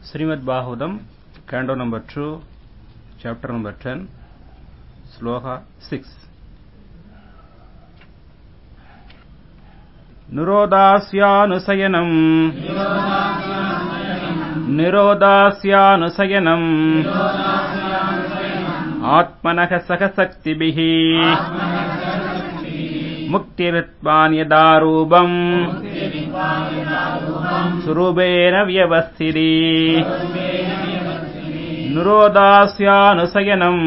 Srimad Bhagavatam, Canto number 2, chapter number 10, Sloka 6. निरोदास्यानुशयनम् निरोदास्यानुशयनम् आत्मनः सहशक्तिभिः मुक्तिरित्वान् यदारूपम् स्वरूपेण व्यवस्थिति निरोदास्यानुशयनम्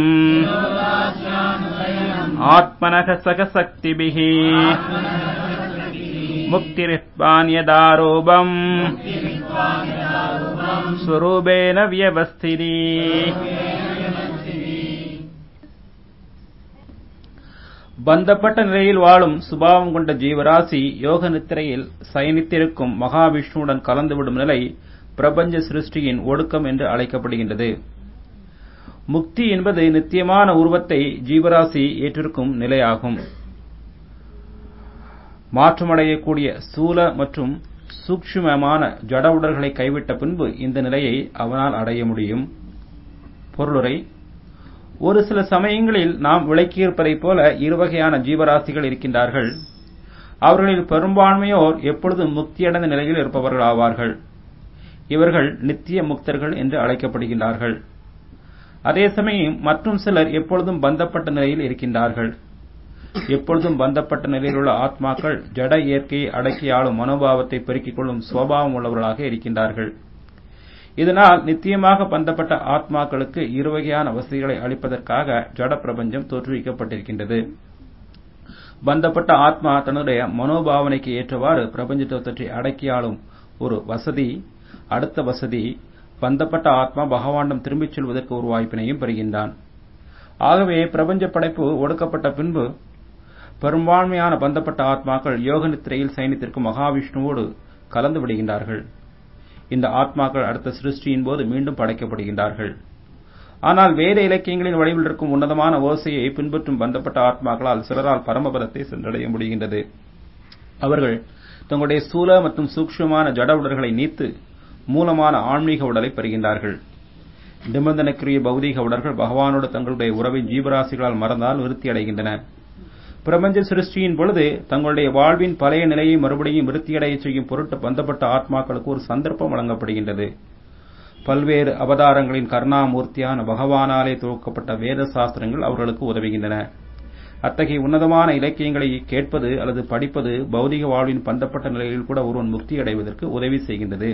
आत्मनः सहशक्तिभिः मुक्तिरित्वान् यदारूपम् स्वरूपेण व्यवस्थिति பந்தப்பட்ட நிலையில் வாழும் சுபாவம் கொண்ட ஜீவராசி யோக நித்திரையில் சயனித்திருக்கும் மகாவிஷ்ணுவுடன் கலந்துவிடும் நிலை பிரபஞ்ச சிருஷ்டியின் ஒடுக்கம் என்று அழைக்கப்படுகின்றது முக்தி என்பது நித்தியமான உருவத்தை ஜீவராசி ஏற்றிருக்கும் நிலையாகும் மாற்றமடையக்கூடிய ஸ்தூல மற்றும் சூக்ஷ்மமான ஜட உடல்களை கைவிட்ட பின்பு இந்த நிலையை அவனால் அடைய முடியும் பொருளுரை ஒரு சில சமயங்களில் நாம் விளக்கியிருப்பதைப் போல இருவகையான ஜீவராசிகள் இருக்கின்றார்கள் அவர்களில் பெரும்பான்மையோர் எப்பொழுதும் முக்தியடைந்த நிலையில் இருப்பவர்கள் ஆவார்கள் இவர்கள் நித்திய முக்தர்கள் என்று அழைக்கப்படுகின்றார்கள் அதே சமயம் மற்றும் சிலர் எப்பொழுதும் பந்தப்பட்ட நிலையில் இருக்கின்றார்கள் எப்பொழுதும் பந்தப்பட்ட நிலையில் உள்ள ஆத்மாக்கள் ஜட இயற்கையை அடக்கி ஆளும் மனோபாவத்தை பெருக்கிக் கொள்ளும் சுவாவம் உள்ளவர்களாக இருக்கின்றார்கள் இதனால் நித்தியமாக பந்தப்பட்ட ஆத்மாக்களுக்கு இருவகையான வசதிகளை அளிப்பதற்காக ஜட பிரபஞ்சம் தோற்றுவிக்கப்பட்டிருக்கின்றது பந்தப்பட்ட ஆத்மா தன்னுடைய மனோபாவனைக்கு ஏற்றவாறு பிரபஞ்சத்தை பற்றி அடக்கியாளும் ஒரு வசதி அடுத்த வசதி பந்தப்பட்ட ஆத்மா பகவானிடம் திரும்பிச் செல்வதற்கு ஒரு வாய்ப்பினையும் பெறுகின்றான் ஆகவே பிரபஞ்ச படைப்பு ஒடுக்கப்பட்ட பின்பு பெரும்பான்மையான பந்தப்பட்ட ஆத்மாக்கள் யோக நித்திரையில் சயனித்திருக்கும் மகாவிஷ்ணுவோடு கலந்து விடுகின்றார்கள் இந்த ஆத்மாக்கள் அடுத்த சிருஷ்டியின் போது மீண்டும் படைக்கப்படுகின்றார்கள் ஆனால் வேத இலக்கியங்களின் வடிவில் இருக்கும் உன்னதமான ஓசையை பின்பற்றும் பந்தப்பட்ட ஆத்மாக்களால் சிலரால் பரமபதத்தை சென்றடைய முடிகின்றது அவர்கள் தங்களுடைய ஸ்தூல மற்றும் சூக்ஷ்மமான ஜட உடல்களை நீத்து மூலமான ஆன்மீக உடலை பெறுகின்றார்கள் நிபந்தனைக்குரிய பௌதீக உடல்கள் பகவானோடு தங்களுடைய உறவை ஜீவராசிகளால் மறந்தால் விருத்தி அடைகின்றன பிரபஞ்ச சிருஷ்டியின் பொழுது தங்களுடைய வாழ்வின் பழைய நிலையை மறுபடியும் விருத்தியடைய செய்யும் பொருட்டு பந்தப்பட்ட ஆத்மாக்களுக்கு ஒரு சந்தர்ப்பம் வழங்கப்படுகின்றது பல்வேறு அவதாரங்களின் கருணாமூர்த்தியான பகவானாலே துவக்கப்பட்ட வேத சாஸ்திரங்கள் அவர்களுக்கு உதவுகின்றன அத்தகைய உன்னதமான இலக்கியங்களை கேட்பது அல்லது படிப்பது பௌதிக வாழ்வின் பந்தப்பட்ட நிலையில் கூட ஒருவன் முக்தி அடைவதற்கு உதவி செய்கின்றது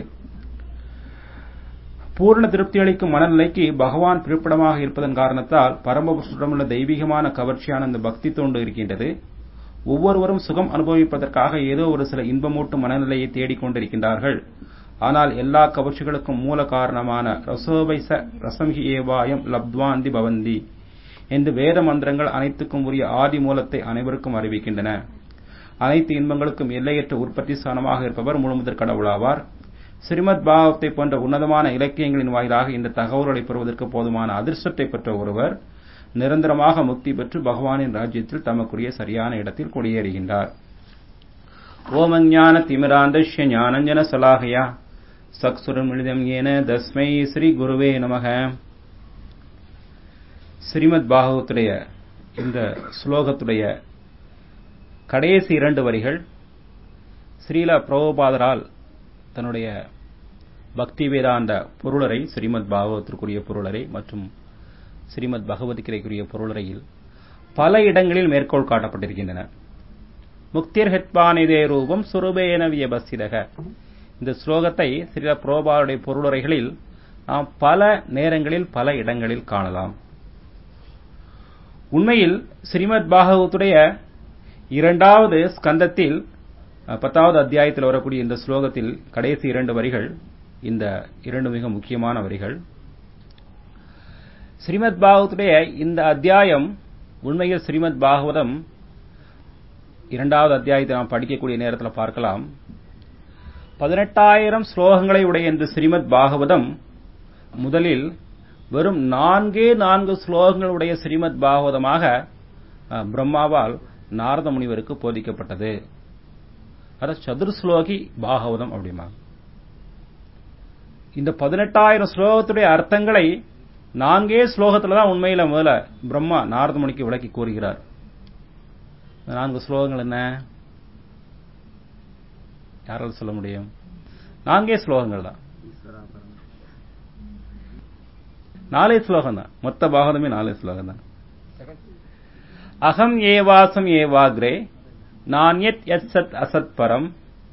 பூர்ண திருப்தி அளிக்கும் மனநிலைக்கு பகவான் பிறப்பிடமாக இருப்பதன் காரணத்தால் பரமபுருடமுள்ள தெய்வீகமான கவர்ச்சியான இந்த பக்தி தோண்டு இருக்கின்றது ஒவ்வொருவரும் சுகம் அனுபவிப்பதற்காக ஏதோ ஒரு சில இன்பமூட்டும் மனநிலையை தேடிக்கொண்டிருக்கின்றார்கள் ஆனால் எல்லா கவர்ச்சிகளுக்கும் மூல காரணமான ரசோபைச ரசம்ஹி ஏவாயம் லப்துவாந்தி பவந்தி என்று வேத மந்திரங்கள் அனைத்துக்கும் உரிய ஆதி மூலத்தை அனைவருக்கும் அறிவிக்கின்றன அனைத்து இன்பங்களுக்கும் எல்லையற்ற உற்பத்தி ஸ்தானமாக இருப்பவர் முழுமுதற் கடவுளாவார் ஸ்ரீமத் பாகவத்தை போன்ற உன்னதமான இலக்கியங்களின் வாயிலாக இந்த தகவல்களை பெறுவதற்கு போதுமான அதிர்ஷ்டத்தை பெற்ற ஒருவர் நிரந்தரமாக முக்தி பெற்று பகவானின் ராஜ்யத்தில் தமக்குரிய சரியான இடத்தில் குடியேறுகின்றார் ஓமஞான திமிராந்தஷ்ய ஞானஞ்சன சலாகயா சக்சுரமிழிதம் ஏன தஸ்மை ஸ்ரீ குருவே நமக ஸ்ரீமத் பாகவத்துடைய இந்த ஸ்லோகத்துடைய கடைசி இரண்டு வரிகள் ஸ்ரீல பிரபுபாதரால் தன்னுடைய பக்தி வேதாந்த பொருளரை ஸ்ரீமத் பாகவத்திற்குரிய பொருளரை மற்றும் ஸ்ரீமத் பகவத்கீதைக்குரிய பொருளரையில் பல இடங்களில் மேற்கோள் காட்டப்பட்டிருக்கின்றன முக்திர் ஹெத்பானிதே ரூபம் சுரூபேன வியபசிதக இந்த ஸ்லோகத்தை ஸ்ரீல புரோபாருடைய பொருளுரைகளில் நாம் பல நேரங்களில் பல இடங்களில் காணலாம் உண்மையில் ஸ்ரீமத் பாகவத்துடைய இரண்டாவது ஸ்கந்தத்தில் பத்தாவது அத்தியாயத்தில் வரக்கூடிய இந்த ஸ்லோகத்தில் கடைசி இரண்டு வரிகள் இந்த இரண்டு மிக முக்கியமான வரிகள் ஸ்ரீமத் பாகவத்துடைய இந்த அத்தியாயம் உண்மையில் ஸ்ரீமத் பாகவதம் இரண்டாவது அத்தியாயத்தை நாம் படிக்கக்கூடிய நேரத்தில் பார்க்கலாம் பதினெட்டாயிரம் ஸ்லோகங்களை உடைய இந்த ஸ்ரீமத் பாகவதம் முதலில் வெறும் நான்கே நான்கு ஸ்லோகங்களுடைய ஸ்ரீமத் பாகவதமாக பிரம்மாவால் நாரத முனிவருக்கு போதிக்கப்பட்டது அதாவது சதுர்ஸ்லோகி பாகவதம் அப்படிமா இந்த பதினெட்டாயிரம் ஸ்லோகத்துடைய அர்த்தங்களை நான்கே ஸ்லோகத்துல தான் உண்மையில முதல்ல பிரம்மா நாரத முனிக்கு விளக்கி கூறுகிறார் இந்த நான்கு ஸ்லோகங்கள் என்ன யாரால் சொல்ல முடியும் நான்கே ஸ்லோகங்கள் தான் நாலே ஸ்லோகம் தான் மொத்த பாகதமே நாலே ஸ்லோகம் தான் அகம் ஏவாசம் ஏவாக்ரே நான்யத் யத் சத் அசத் பரம்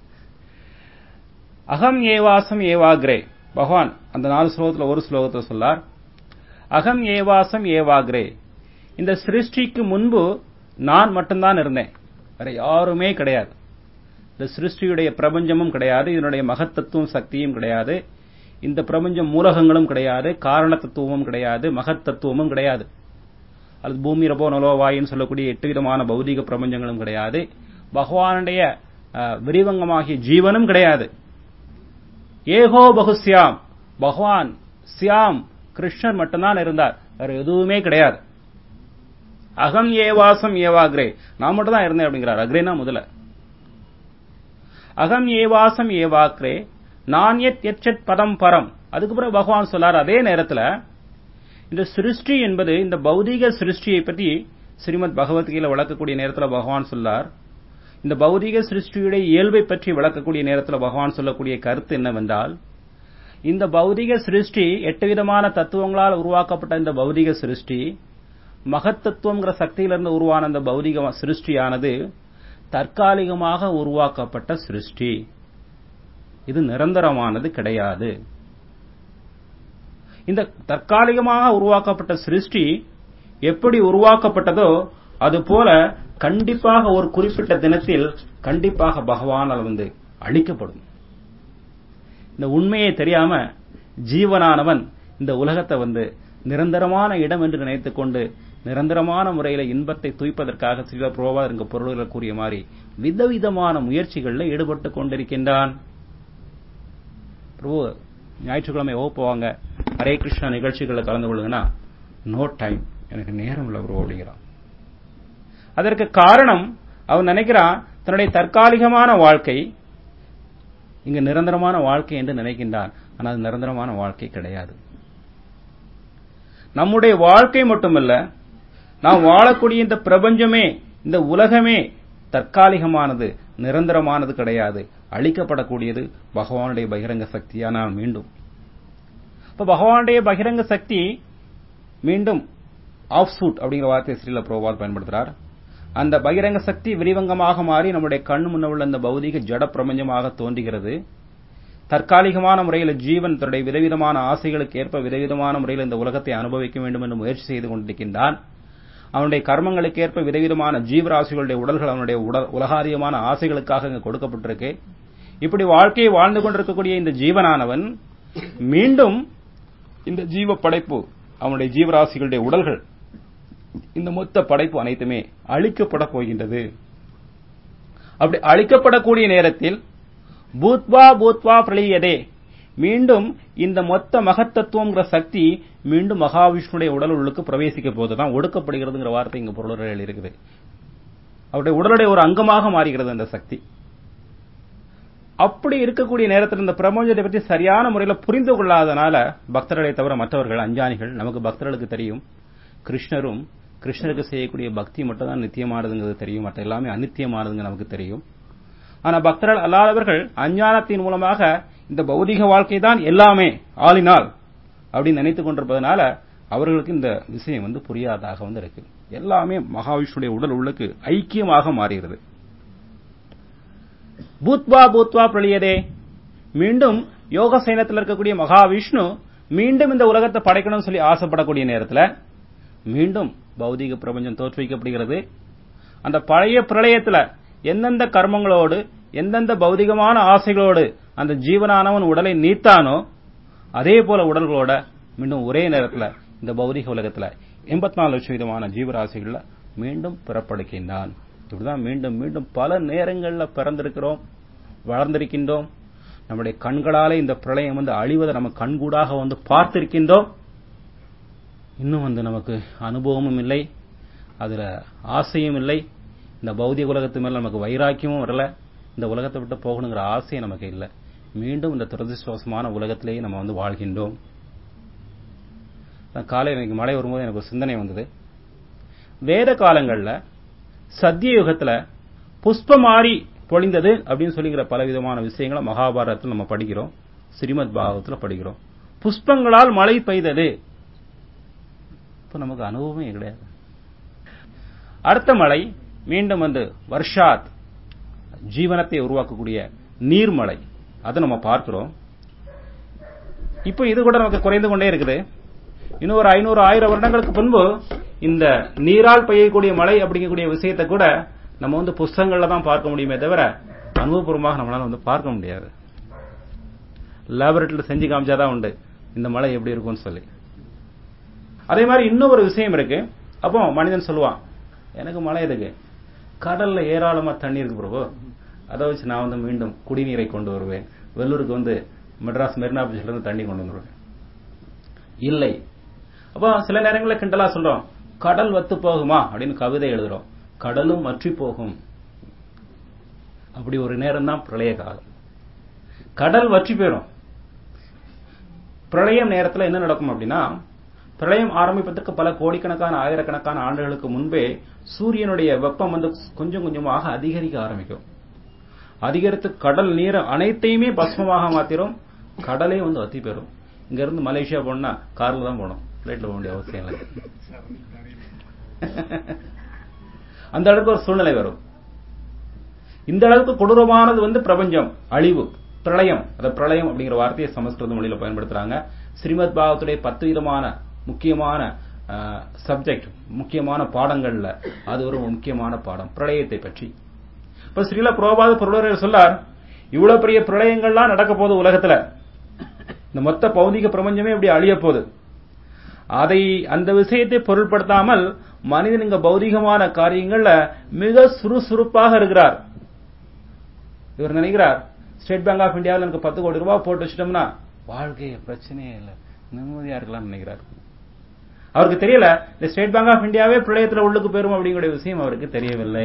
அகம் ஏவாசம் ஏவாக்ரே பகவான் அந்த நாலு ஸ்லோகத்துல ஒரு ஸ்லோகத்தை சொல்லார் அகம் ஏவாசம் ஏவாக்ரே இந்த சிருஷ்டிக்கு முன்பு நான் மட்டும்தான் இருந்தேன் வேற யாருமே கிடையாது இந்த சிருஷ்டியுடைய பிரபஞ்சமும் கிடையாது இதனுடைய மகத்தத்துவம் சக்தியும் கிடையாது இந்த பிரபஞ்சம் மூலகங்களும் கிடையாது காரண தத்துவமும் கிடையாது மகத்தத்துவமும் கிடையாது அது பூமி ரபோ நலோ வாயின்னு சொல்லக்கூடிய எட்டு விதமான பௌதிக பிரபஞ்சங்களும் கிடையாது பகவானுடைய விரிவங்கமாகிய ஜீவனும் கிடையாது ஏகோ பகுஸ்யாம் பகவான் சியாம் கிருஷ்ணர் மட்டும்தான் இருந்தார் வேற எதுவுமே கிடையாது அகம் ஏவாசம் ஏவாக்ரே நான் மட்டும் தான் இருந்தேன் அப்படிங்கிறார் அக்ரேனா முதல்ல அகம் ஏவாசம் ஏவாக்ரே நான் எத் எச்சத் பதம் பரம் அதுக்கு பிறகு பகவான் சொல்லார் அதே நேரத்தில் இந்த சிருஷ்டி என்பது இந்த பௌதீக சிருஷ்டியை பற்றி ஸ்ரீமத் பகவத்கீதை விளக்கக்கூடிய நேரத்தில் பகவான் சொல்லார் இந்த பௌதீக சிருஷ்டியுடைய இயல்பை பற்றி விளக்கக்கூடிய நேரத்தில் பகவான் சொல்லக்கூடிய கருத்து என்னவென்றால் இந்த பௌதிக சிருஷ்டி எட்டு விதமான தத்துவங்களால் உருவாக்கப்பட்ட இந்த பௌதிக சிருஷ்டி மகத்தத்துவங்கிற சக்தியிலிருந்து உருவான இந்த பௌதிக சிருஷ்டியானது தற்காலிகமாக உருவாக்கப்பட்ட சிருஷ்டி இது நிரந்தரமானது கிடையாது இந்த தற்காலிகமாக உருவாக்கப்பட்ட சிருஷ்டி எப்படி உருவாக்கப்பட்டதோ அதுபோல கண்டிப்பாக ஒரு குறிப்பிட்ட தினத்தில் கண்டிப்பாக பகவானால் வந்து அழிக்கப்படும் இந்த உண்மையை தெரியாம ஜீவனானவன் இந்த உலகத்தை வந்து நிரந்தரமான இடம் என்று நினைத்துக் கொண்டு நிரந்தரமான முறையில இன்பத்தை துய்ப்பதற்காக சில புரோவா இருக்க பொருள்கள் கூறிய மாதிரி விதவிதமான முயற்சிகளில் ஈடுபட்டு கொண்டிருக்கின்றான் பிரபு ஞாயிற்றுக்கிழமை வகுப்புவாங்க ஹரே கிருஷ்ணா நிகழ்ச்சிகளில் கலந்து கொள்ளுங்கன்னா நோ டைம் எனக்கு நேரம் இல்லை ப்ரோ அப்படிங்கிறான் அதற்கு காரணம் அவன் நினைக்கிறான் தன்னுடைய தற்காலிகமான வாழ்க்கை இங்க நிரந்தரமான வாழ்க்கை என்று நினைக்கின்றான் ஆனால் அது நிரந்தரமான வாழ்க்கை கிடையாது நம்முடைய வாழ்க்கை மட்டுமல்ல நாம் வாழக்கூடிய இந்த பிரபஞ்சமே இந்த உலகமே தற்காலிகமானது நிரந்தரமானது கிடையாது அழிக்கப்படக்கூடியது பகவானுடைய பகிரங்க சக்தியானால் மீண்டும் இப்ப பகவானுடைய பகிரங்க சக்தி மீண்டும் ஆஃப் சூட் அப்படிங்கிற வார்த்தையை ஸ்ரீல புரோபாத் பயன்படுத்துறார் அந்த பகிரங்க சக்தி விரிவங்கமாக மாறி நம்முடைய கண் முன்ன உள்ள அந்த பௌதிக ஜட பிரபஞ்சமாக தோன்றுகிறது தற்காலிகமான முறையில் ஜீவன் தன்னுடைய விதவிதமான ஆசைகளுக்கு ஏற்ப விதவிதமான முறையில் இந்த உலகத்தை அனுபவிக்க வேண்டும் என்று முயற்சி செய்து கொண்டிருக்கின்றான் அவனுடைய கர்மங்களுக்கு ஏற்ப விதவிதமான ஜீவராசிகளுடைய உடல்கள் அவனுடைய உலகாரியமான ஆசைகளுக்காக இங்கு கொடுக்கப்பட்டிருக்கு இப்படி வாழ்க்கையை வாழ்ந்து கொண்டிருக்கக்கூடிய இந்த ஜீவனானவன் மீண்டும் இந்த ஜீவ படைப்பு அவனுடைய ஜீவராசிகளுடைய உடல்கள் இந்த மொத்த படைப்பு அனைத்துமே அழிக்கப்பட போகின்றது அப்படி அழிக்கப்படக்கூடிய நேரத்தில் பூத்வா பூத்வா பிரளியதே மீண்டும் இந்த மொத்த மகத்தத்துவங்கிற சக்தி மீண்டும் மகாவிஷ்ணுடைய உடல் உள்ளுக்கு பிரவேசிக்க போதுதான் ஒடுக்கப்படுகிறதுங்கிற வார்த்தை இங்க பொருளுரையில் இருக்குது அவருடைய உடலுடைய ஒரு அங்கமாக மாறுகிறது அந்த சக்தி அப்படி இருக்கக்கூடிய நேரத்தில் இந்த பிரபஞ்சத்தை பற்றி சரியான முறையில் புரிந்து கொள்ளாதனால பக்தர்களை தவிர மற்றவர்கள் அஞ்சானிகள் நமக்கு பக்தர்களுக்கு தெரியும் கிருஷ்ணரும் கிருஷ்ணருக்கு செய்யக்கூடிய பக்தி மட்டும் தான் நித்தியமானதுங்கிறது தெரியும் மற்ற எல்லாமே அநித்தியமானதுங்க நமக்கு தெரியும் ஆனா பக்தர்கள் அல்லாதவர்கள் அஞ்ஞானத்தின் மூலமாக இந்த பௌதிக வாழ்க்கை தான் எல்லாமே ஆளினால் அப்படின்னு நினைத்துக் கொண்டிருப்பதனால அவர்களுக்கு இந்த விஷயம் வந்து புரியாதாக வந்து இருக்கு எல்லாமே மகாவிஷ்ணுடைய உடல் உள்ளுக்கு ஐக்கியமாக மாறுகிறது பூத்வா பூத்வா பிரளியதே மீண்டும் யோக சைனத்தில் இருக்கக்கூடிய மகாவிஷ்ணு மீண்டும் இந்த உலகத்தை படைக்கணும்னு சொல்லி ஆசைப்படக்கூடிய நேரத்தில் மீண்டும் பௌதிக பிரபஞ்சம் தோற்றுவிக்கப்படுகிறது அந்த பழைய பிரளயத்துல எந்தெந்த கர்மங்களோடு எந்தெந்த பௌதிகமான ஆசைகளோடு அந்த ஜீவனானவன் உடலை நீத்தானோ அதே போல உடல்களோட மீண்டும் ஒரே நேரத்தில் இந்த பௌதிக உலகத்துல எண்பத்தி நாலு லட்சம் விதமான ஜீவராசிகள்ல மீண்டும் பிறப்படுகின்றான் இப்படிதான் மீண்டும் மீண்டும் பல நேரங்களில் பிறந்திருக்கிறோம் வளர்ந்திருக்கின்றோம் நம்முடைய கண்களாலே இந்த பிரளயம் வந்து அழிவதை நம்ம கண்கூடாக வந்து பார்த்திருக்கின்றோம் இன்னும் வந்து நமக்கு அனுபவமும் இல்லை அதுல ஆசையும் இல்லை இந்த பௌதிக உலகத்து மேல நமக்கு வைராக்கியமும் வரல இந்த உலகத்தை விட்டு போகணுங்கிற ஆசையும் நமக்கு இல்லை மீண்டும் இந்த துரதிருஷ்டவசமான உலகத்திலேயே நம்ம வந்து வாழ்கின்றோம் காலையில் எனக்கு மழை வரும்போது எனக்கு ஒரு சிந்தனை வந்தது வேத காலங்கள்ல சத்திய யுகத்துல புஷ்பமாரி பொழிந்தது அப்படின்னு சொல்லிங்கிற பல விதமான விஷயங்களை மகாபாரதத்தில் நம்ம படிக்கிறோம் ஸ்ரீமத் பாகவத்துல படிக்கிறோம் புஷ்பங்களால் மழை பெய்தது இப்ப நமக்கு அனுபவமே கிடையாது அடுத்த மழை மீண்டும் வந்து வர்ஷாத் ஜீவனத்தை உருவாக்கக்கூடிய நீர்மலை அதை நம்ம பார்க்கிறோம் இப்போ இது கூட நமக்கு குறைந்து கொண்டே இருக்குது இன்னும் ஒரு ஐநூறு ஆயிரம் வருடங்களுக்கு முன்பு இந்த நீரால் பெய்யக்கூடிய மழை அப்படிங்கக்கூடிய விஷயத்தை கூட நம்ம வந்து புஸ்தகங்கள்ல தான் பார்க்க முடியுமே தவிர அனுபவபூர்வமாக நம்மளால வந்து பார்க்க முடியாது லேபரேட்டரியில் செஞ்சு காமிச்சாதான் உண்டு இந்த மழை எப்படி இருக்கும்னு சொல்லி அதே மாதிரி இன்னும் ஒரு விஷயம் இருக்கு அப்போ மனிதன் சொல்லுவான் எனக்கு மழை எதுக்கு கடல்ல ஏராளமா தண்ணி இருக்கு பிரபு அதை வச்சு நான் வந்து மீண்டும் குடிநீரை கொண்டு வருவேன் வெள்ளூருக்கு வந்து மெட்ராஸ் மெரினா பீச்ல இருந்து தண்ணி கொண்டு வந்துருவேன் இல்லை அப்போ சில நேரங்களில் கிண்டலா சொல்றோம் கடல் வத்து போகுமா அப்படின்னு கவிதை எழுதுறோம் கடலும் வற்றி போகும் அப்படி ஒரு நேரம் தான் பிரளய காலம் கடல் வற்றி போயிடும் பிரளயம் நேரத்தில் என்ன நடக்கும் அப்படின்னா பிரளயம் ஆரம்பிப்பதற்கு பல கோடிக்கணக்கான ஆயிரக்கணக்கான ஆண்டுகளுக்கு முன்பே சூரியனுடைய வெப்பம் வந்து கொஞ்சம் கொஞ்சமாக அதிகரிக்க ஆரம்பிக்கும் அதிகரித்து கடல் நீர் அனைத்தையுமே பஸ்மமாக மாத்திரும் கடலே வந்து வத்தி பெறும் இங்க இருந்து மலேசியா போனா கார்ல தான் போகணும் பிளைட்ல போக வேண்டிய அவசியம் இல்லை அந்த அளவுக்கு ஒரு சூழ்நிலை வரும் இந்த அளவுக்கு கொடூரமானது வந்து பிரபஞ்சம் அழிவு பிரளயம் அந்த பிரளயம் அப்படிங்கிற வார்த்தையை சமஸ்கிருத மொழியில பயன்படுத்துறாங்க ஸ்ரீமத் பாகத்துடைய பத்து விதமான முக்கியமான சப்ஜெக்ட் முக்கியமான பாடங்கள்ல அது ஒரு முக்கியமான பாடம் பிரளயத்தை பற்றி இப்ப ஸ்ரீல புரோபாத பொருளர் சொல்லார் இவ்வளவு பெரிய பிரளயங்கள்லாம் நடக்க போகுது உலகத்துல இந்த மொத்த பௌதிக பிரபஞ்சமே இப்படி அழிய போகுது அதை அந்த விஷயத்தை பொருட்படுத்தாமல் மனிதன் இங்க பௌதிகமான காரியங்கள்ல மிக சுறுசுறுப்பாக இருக்கிறார் இவர் நினைக்கிறார் ஸ்டேட் பேங்க் ஆஃப் இந்தியாவில் எனக்கு பத்து கோடி ரூபாய் போட்டு வச்சிட்டோம்னா வாழ்க்கைய பிரச்சனையே இல்லை நிம்மதியா இருக்கலாம்னு நினைக்கிறார் அவருக்கு தெரியல இந்த ஸ்டேட் பேங்க் ஆஃப் இந்தியாவே பிரளயத்துல உள்ளுக்கு போயிரும் அப்படிங்கிற விஷயம் அவருக்கு தெரியவில்லை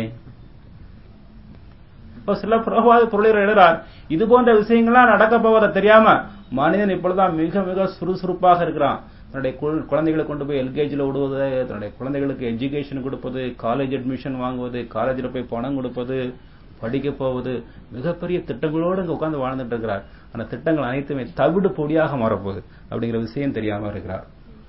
இப்போ சில புரோபாத பொருளர் எழுறார் இது போன்ற விஷயங்கள்லாம் நடக்க போவதை தெரியாம மனிதன் இப்பொழுதுதான் மிக மிக சுறுசுறுப்பாக இருக்கிறான் தன்னுடைய குழந்தைகளை கொண்டு போய் எல்கேஜியில் விடுவது தன்னுடைய குழந்தைகளுக்கு எஜுகேஷன் கொடுப்பது காலேஜ் அட்மிஷன் வாங்குவது காலேஜில் போய் பணம் கொடுப்பது படிக்க போவது மிகப்பெரிய திட்டங்களோடு இங்க உட்கார்ந்து வாழ்ந்துட்டு இருக்கிறார் அந்த திட்டங்கள் அனைத்துமே தவிடு பொடியாக மாறப்போகுது அப்படிங்கிற விஷயம் தெரியாம இருக்கிறார்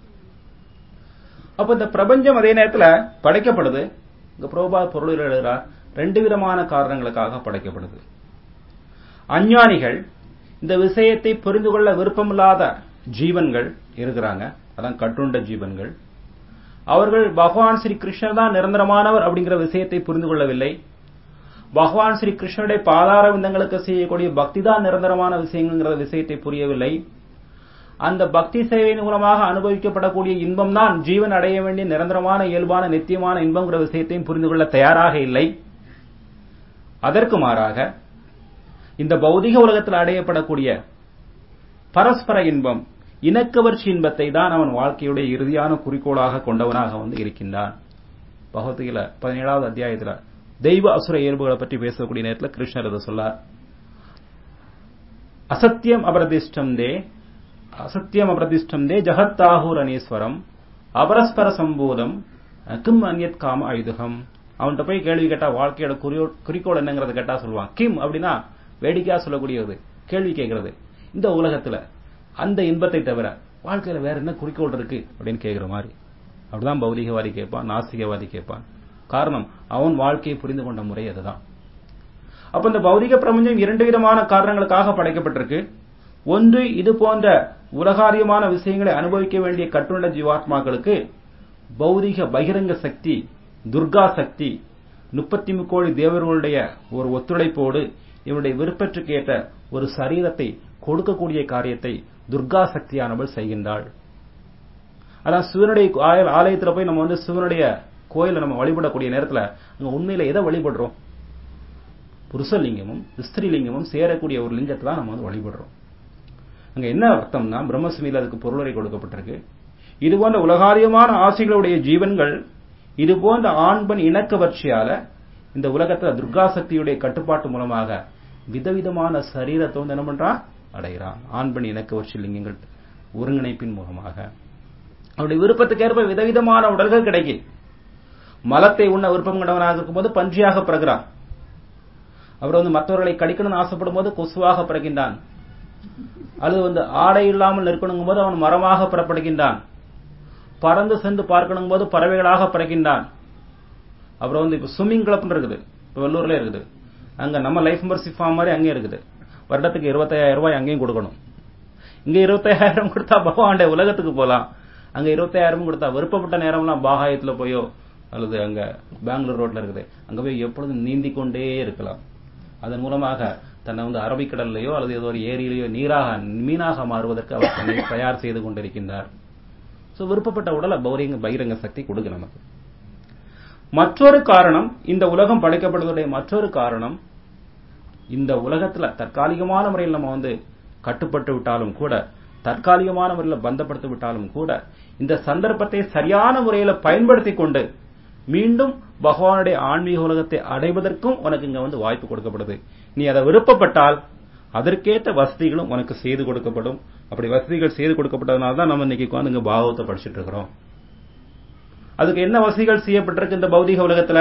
அப்ப இந்த பிரபஞ்சம் அதே நேரத்தில் படைக்கப்படுது இங்க புரோபா பொருள் எழுதுகிறார் ரெண்டு விதமான காரணங்களுக்காக படைக்கப்படுது அஞ்ஞானிகள் இந்த விஷயத்தை புரிந்து கொள்ள விருப்பமில்லாத ஜீவன்கள் இருக்கிறாங்க அதான் கட்டுண்ட ஜீவன்கள் அவர்கள் பகவான் ஸ்ரீ கிருஷ்ணர் தான் நிரந்தரமானவர் அப்படிங்கிற விஷயத்தை புரிந்து கொள்ளவில்லை பகவான் ஸ்ரீ கிருஷ்ணனுடைய பாதார விந்தங்களுக்கு செய்யக்கூடிய பக்தி தான் நிரந்தரமான விஷயங்கிற விஷயத்தை புரியவில்லை அந்த பக்தி சேவையின் மூலமாக அனுபவிக்கப்படக்கூடிய இன்பம் தான் ஜீவன் அடைய வேண்டிய நிரந்தரமான இயல்பான நித்தியமான இன்பங்கிற விஷயத்தையும் புரிந்து கொள்ள தயாராக இல்லை அதற்கு மாறாக இந்த பௌதிக உலகத்தில் அடையப்படக்கூடிய பரஸ்பர இன்பம் இணக்கவர்ச்சி இன்பத்தை தான் அவன் வாழ்க்கையுடைய இறுதியான குறிக்கோளாக கொண்டவனாக வந்து இருக்கின்றான் பகவத்கீதை பதினேழாவது அத்தியாயத்தில் தெய்வ அசுர இயல்புகளை பற்றி பேசக்கூடிய நேரத்தில் கிருஷ்ணர் அதை சொல்லார் அசத்தியம் அபிரதிஷ்டம் தே அசத்தியம் அபிரதிஷ்டம் தே ஜகத்தாகூர் அனீஸ்வரம் அபரஸ்பர சம்போதம் கிம் அந்யத் காம ஆயுதகம் அவன்கிட்ட போய் கேள்வி கேட்டா வாழ்க்கையோட குறிக்கோள் என்னங்கிறத கேட்டா சொல்லுவான் கிம் அப்படின்னா வேடிக்கையா சொல்லக்கூடியது கேள்வி கேட்கறது இந்த உலகத்துல அந்த இன்பத்தை தவிர வாழ்க்கையில வேற என்ன குறிக்கோள் இருக்கு அப்படின்னு கேட்கிற மாதிரி அப்படிதான் பௌதிகவாதி கேட்பான் நாஸ்திகவாதி கேட்பான் காரணம் அவன் வாழ்க்கையை புரிந்து கொண்ட முறை அதுதான் அப்ப இந்த பௌதிக பிரபஞ்சம் இரண்டு விதமான காரணங்களுக்காக படைக்கப்பட்டிருக்கு ஒன்று இது போன்ற உலகாரியமான விஷயங்களை அனுபவிக்க வேண்டிய கட்டுண்ட ஜீவாத்மாக்களுக்கு பௌதிக பகிரங்க சக்தி துர்கா சக்தி முப்பத்தி முக்கோடி தேவர்களுடைய ஒரு ஒத்துழைப்போடு இவருடைய விருப்பற்றுக்கு ஏற்ற ஒரு சரீரத்தை கொடுக்கக்கூடிய காரியத்தை துர்கா சக்தியானவள் செய்கின்றாள் அதான் சிவனுடைய ஆலயத்தில் போய் நம்ம வந்து சிவனுடைய கோயிலை நம்ம வழிபடக்கூடிய நேரத்தில் அங்க உண்மையில எதை வழிபடுறோம் புருஷலிங்கமும் ஸ்திரீலிங்கமும் சேரக்கூடிய ஒரு லிங்கத்தை தான் நம்ம வந்து வழிபடுறோம் அங்க என்ன அர்த்தம்னா பிரம்மசுமியில் அதுக்கு பொருளுரை கொடுக்கப்பட்டிருக்கு இது போன்ற உலகாரியமான ஆசைகளுடைய ஜீவன்கள் இது போன்ற ஆண் பெண் இணக்கவர்ச்சியால இந்த உலகத்துல துர்கா சக்தியுடைய கட்டுப்பாட்டு மூலமாக விதவிதமான சரீரத்தை வந்து என்ன பண்றான் அடைகிறான் ஆண் பெண் இணக்க வர்ஷலிங்கங்கள் ஒருங்கிணைப்பின் மூலமாக அவருடைய விருப்பத்துக்கேற்ப விதவிதமான உடல்கள் கிடைக்கும் மலத்தை உண்ண விருப்பம் கொண்டவனாக இருக்கும்போது பன்றியாக பிறகுறான் அவர் வந்து மற்றவர்களை கடிக்கணும்னு ஆசைப்படும் போது கொசுவாக பிறக்கின்றான் அல்லது வந்து ஆடை இல்லாமல் இருக்கணுங்கும் போது அவன் மரமாக பிறப்படுகின்றான் பறந்து சென்று பார்க்கணும் போது பறவைகளாக பிறக்கின்றான் அப்புறம் வந்து இப்ப ஸ்விம்மிங் கிளப்னு இருக்குது இப்ப வெள்ளூர்ல இருக்குது அங்க நம்ம லைஃப் மெம்பர்ஷிப் ஃபார்ம் மாதிரி அங்கேயும் இருக்குது வருடத்துக்கு இருபத்தாயிரம் ரூபாய் அங்கேயும் கொடுக்கணும் இங்க இருபத்தாயிரம் கொடுத்தா பகவானுடைய உலகத்துக்கு போலாம் அங்க இருபத்தாயிரம் கொடுத்தா விருப்பப்பட்ட நேரம்லாம் பாகாயத்துல போயோ அல்லது அங்க பெங்களூர் ரோட்ல இருக்குது அங்க போய் எப்பொழுதும் நீந்தி கொண்டே இருக்கலாம் அதன் மூலமாக தன்னை வந்து அரபிக்கடல்லையோ அல்லது ஏதோ ஒரு ஏரியிலேயோ நீராக மீனாக மாறுவதற்கு அவர் தன்னை தயார் செய்து கொண்டிருக்கின்றார் சோ விருப்பப்பட்ட உடலை பௌரிங்க பகிரங்க சக்தி கொடுக்கு நமக்கு மற்றொரு காரணம் இந்த உலகம் படைக்கப்படுவதுடைய மற்றொரு காரணம் இந்த உலகத்துல தற்காலிகமான முறையில் நம்ம வந்து கட்டுப்பட்டு விட்டாலும் கூட தற்காலிகமான முறையில் பந்தப்படுத்தி விட்டாலும் கூட இந்த சந்தர்ப்பத்தை சரியான முறையில பயன்படுத்தி கொண்டு மீண்டும் பகவானுடைய ஆன்மீக உலகத்தை அடைவதற்கும் உனக்கு இங்க வந்து வாய்ப்பு கொடுக்கப்படுது நீ அதை விருப்பப்பட்டால் அதற்கேற்ற வசதிகளும் உனக்கு செய்து கொடுக்கப்படும் அப்படி வசதிகள் செய்து கொடுக்கப்பட்டதுனால தான் நம்ம இன்னைக்கு உட்கார்ந்து இங்க பாகவத்தை படிச்சுட்டு இருக்கிறோம் அதுக்கு என்ன வசதிகள் செய்யப்பட்டிருக்கு இந்த பௌதிக உலகத்துல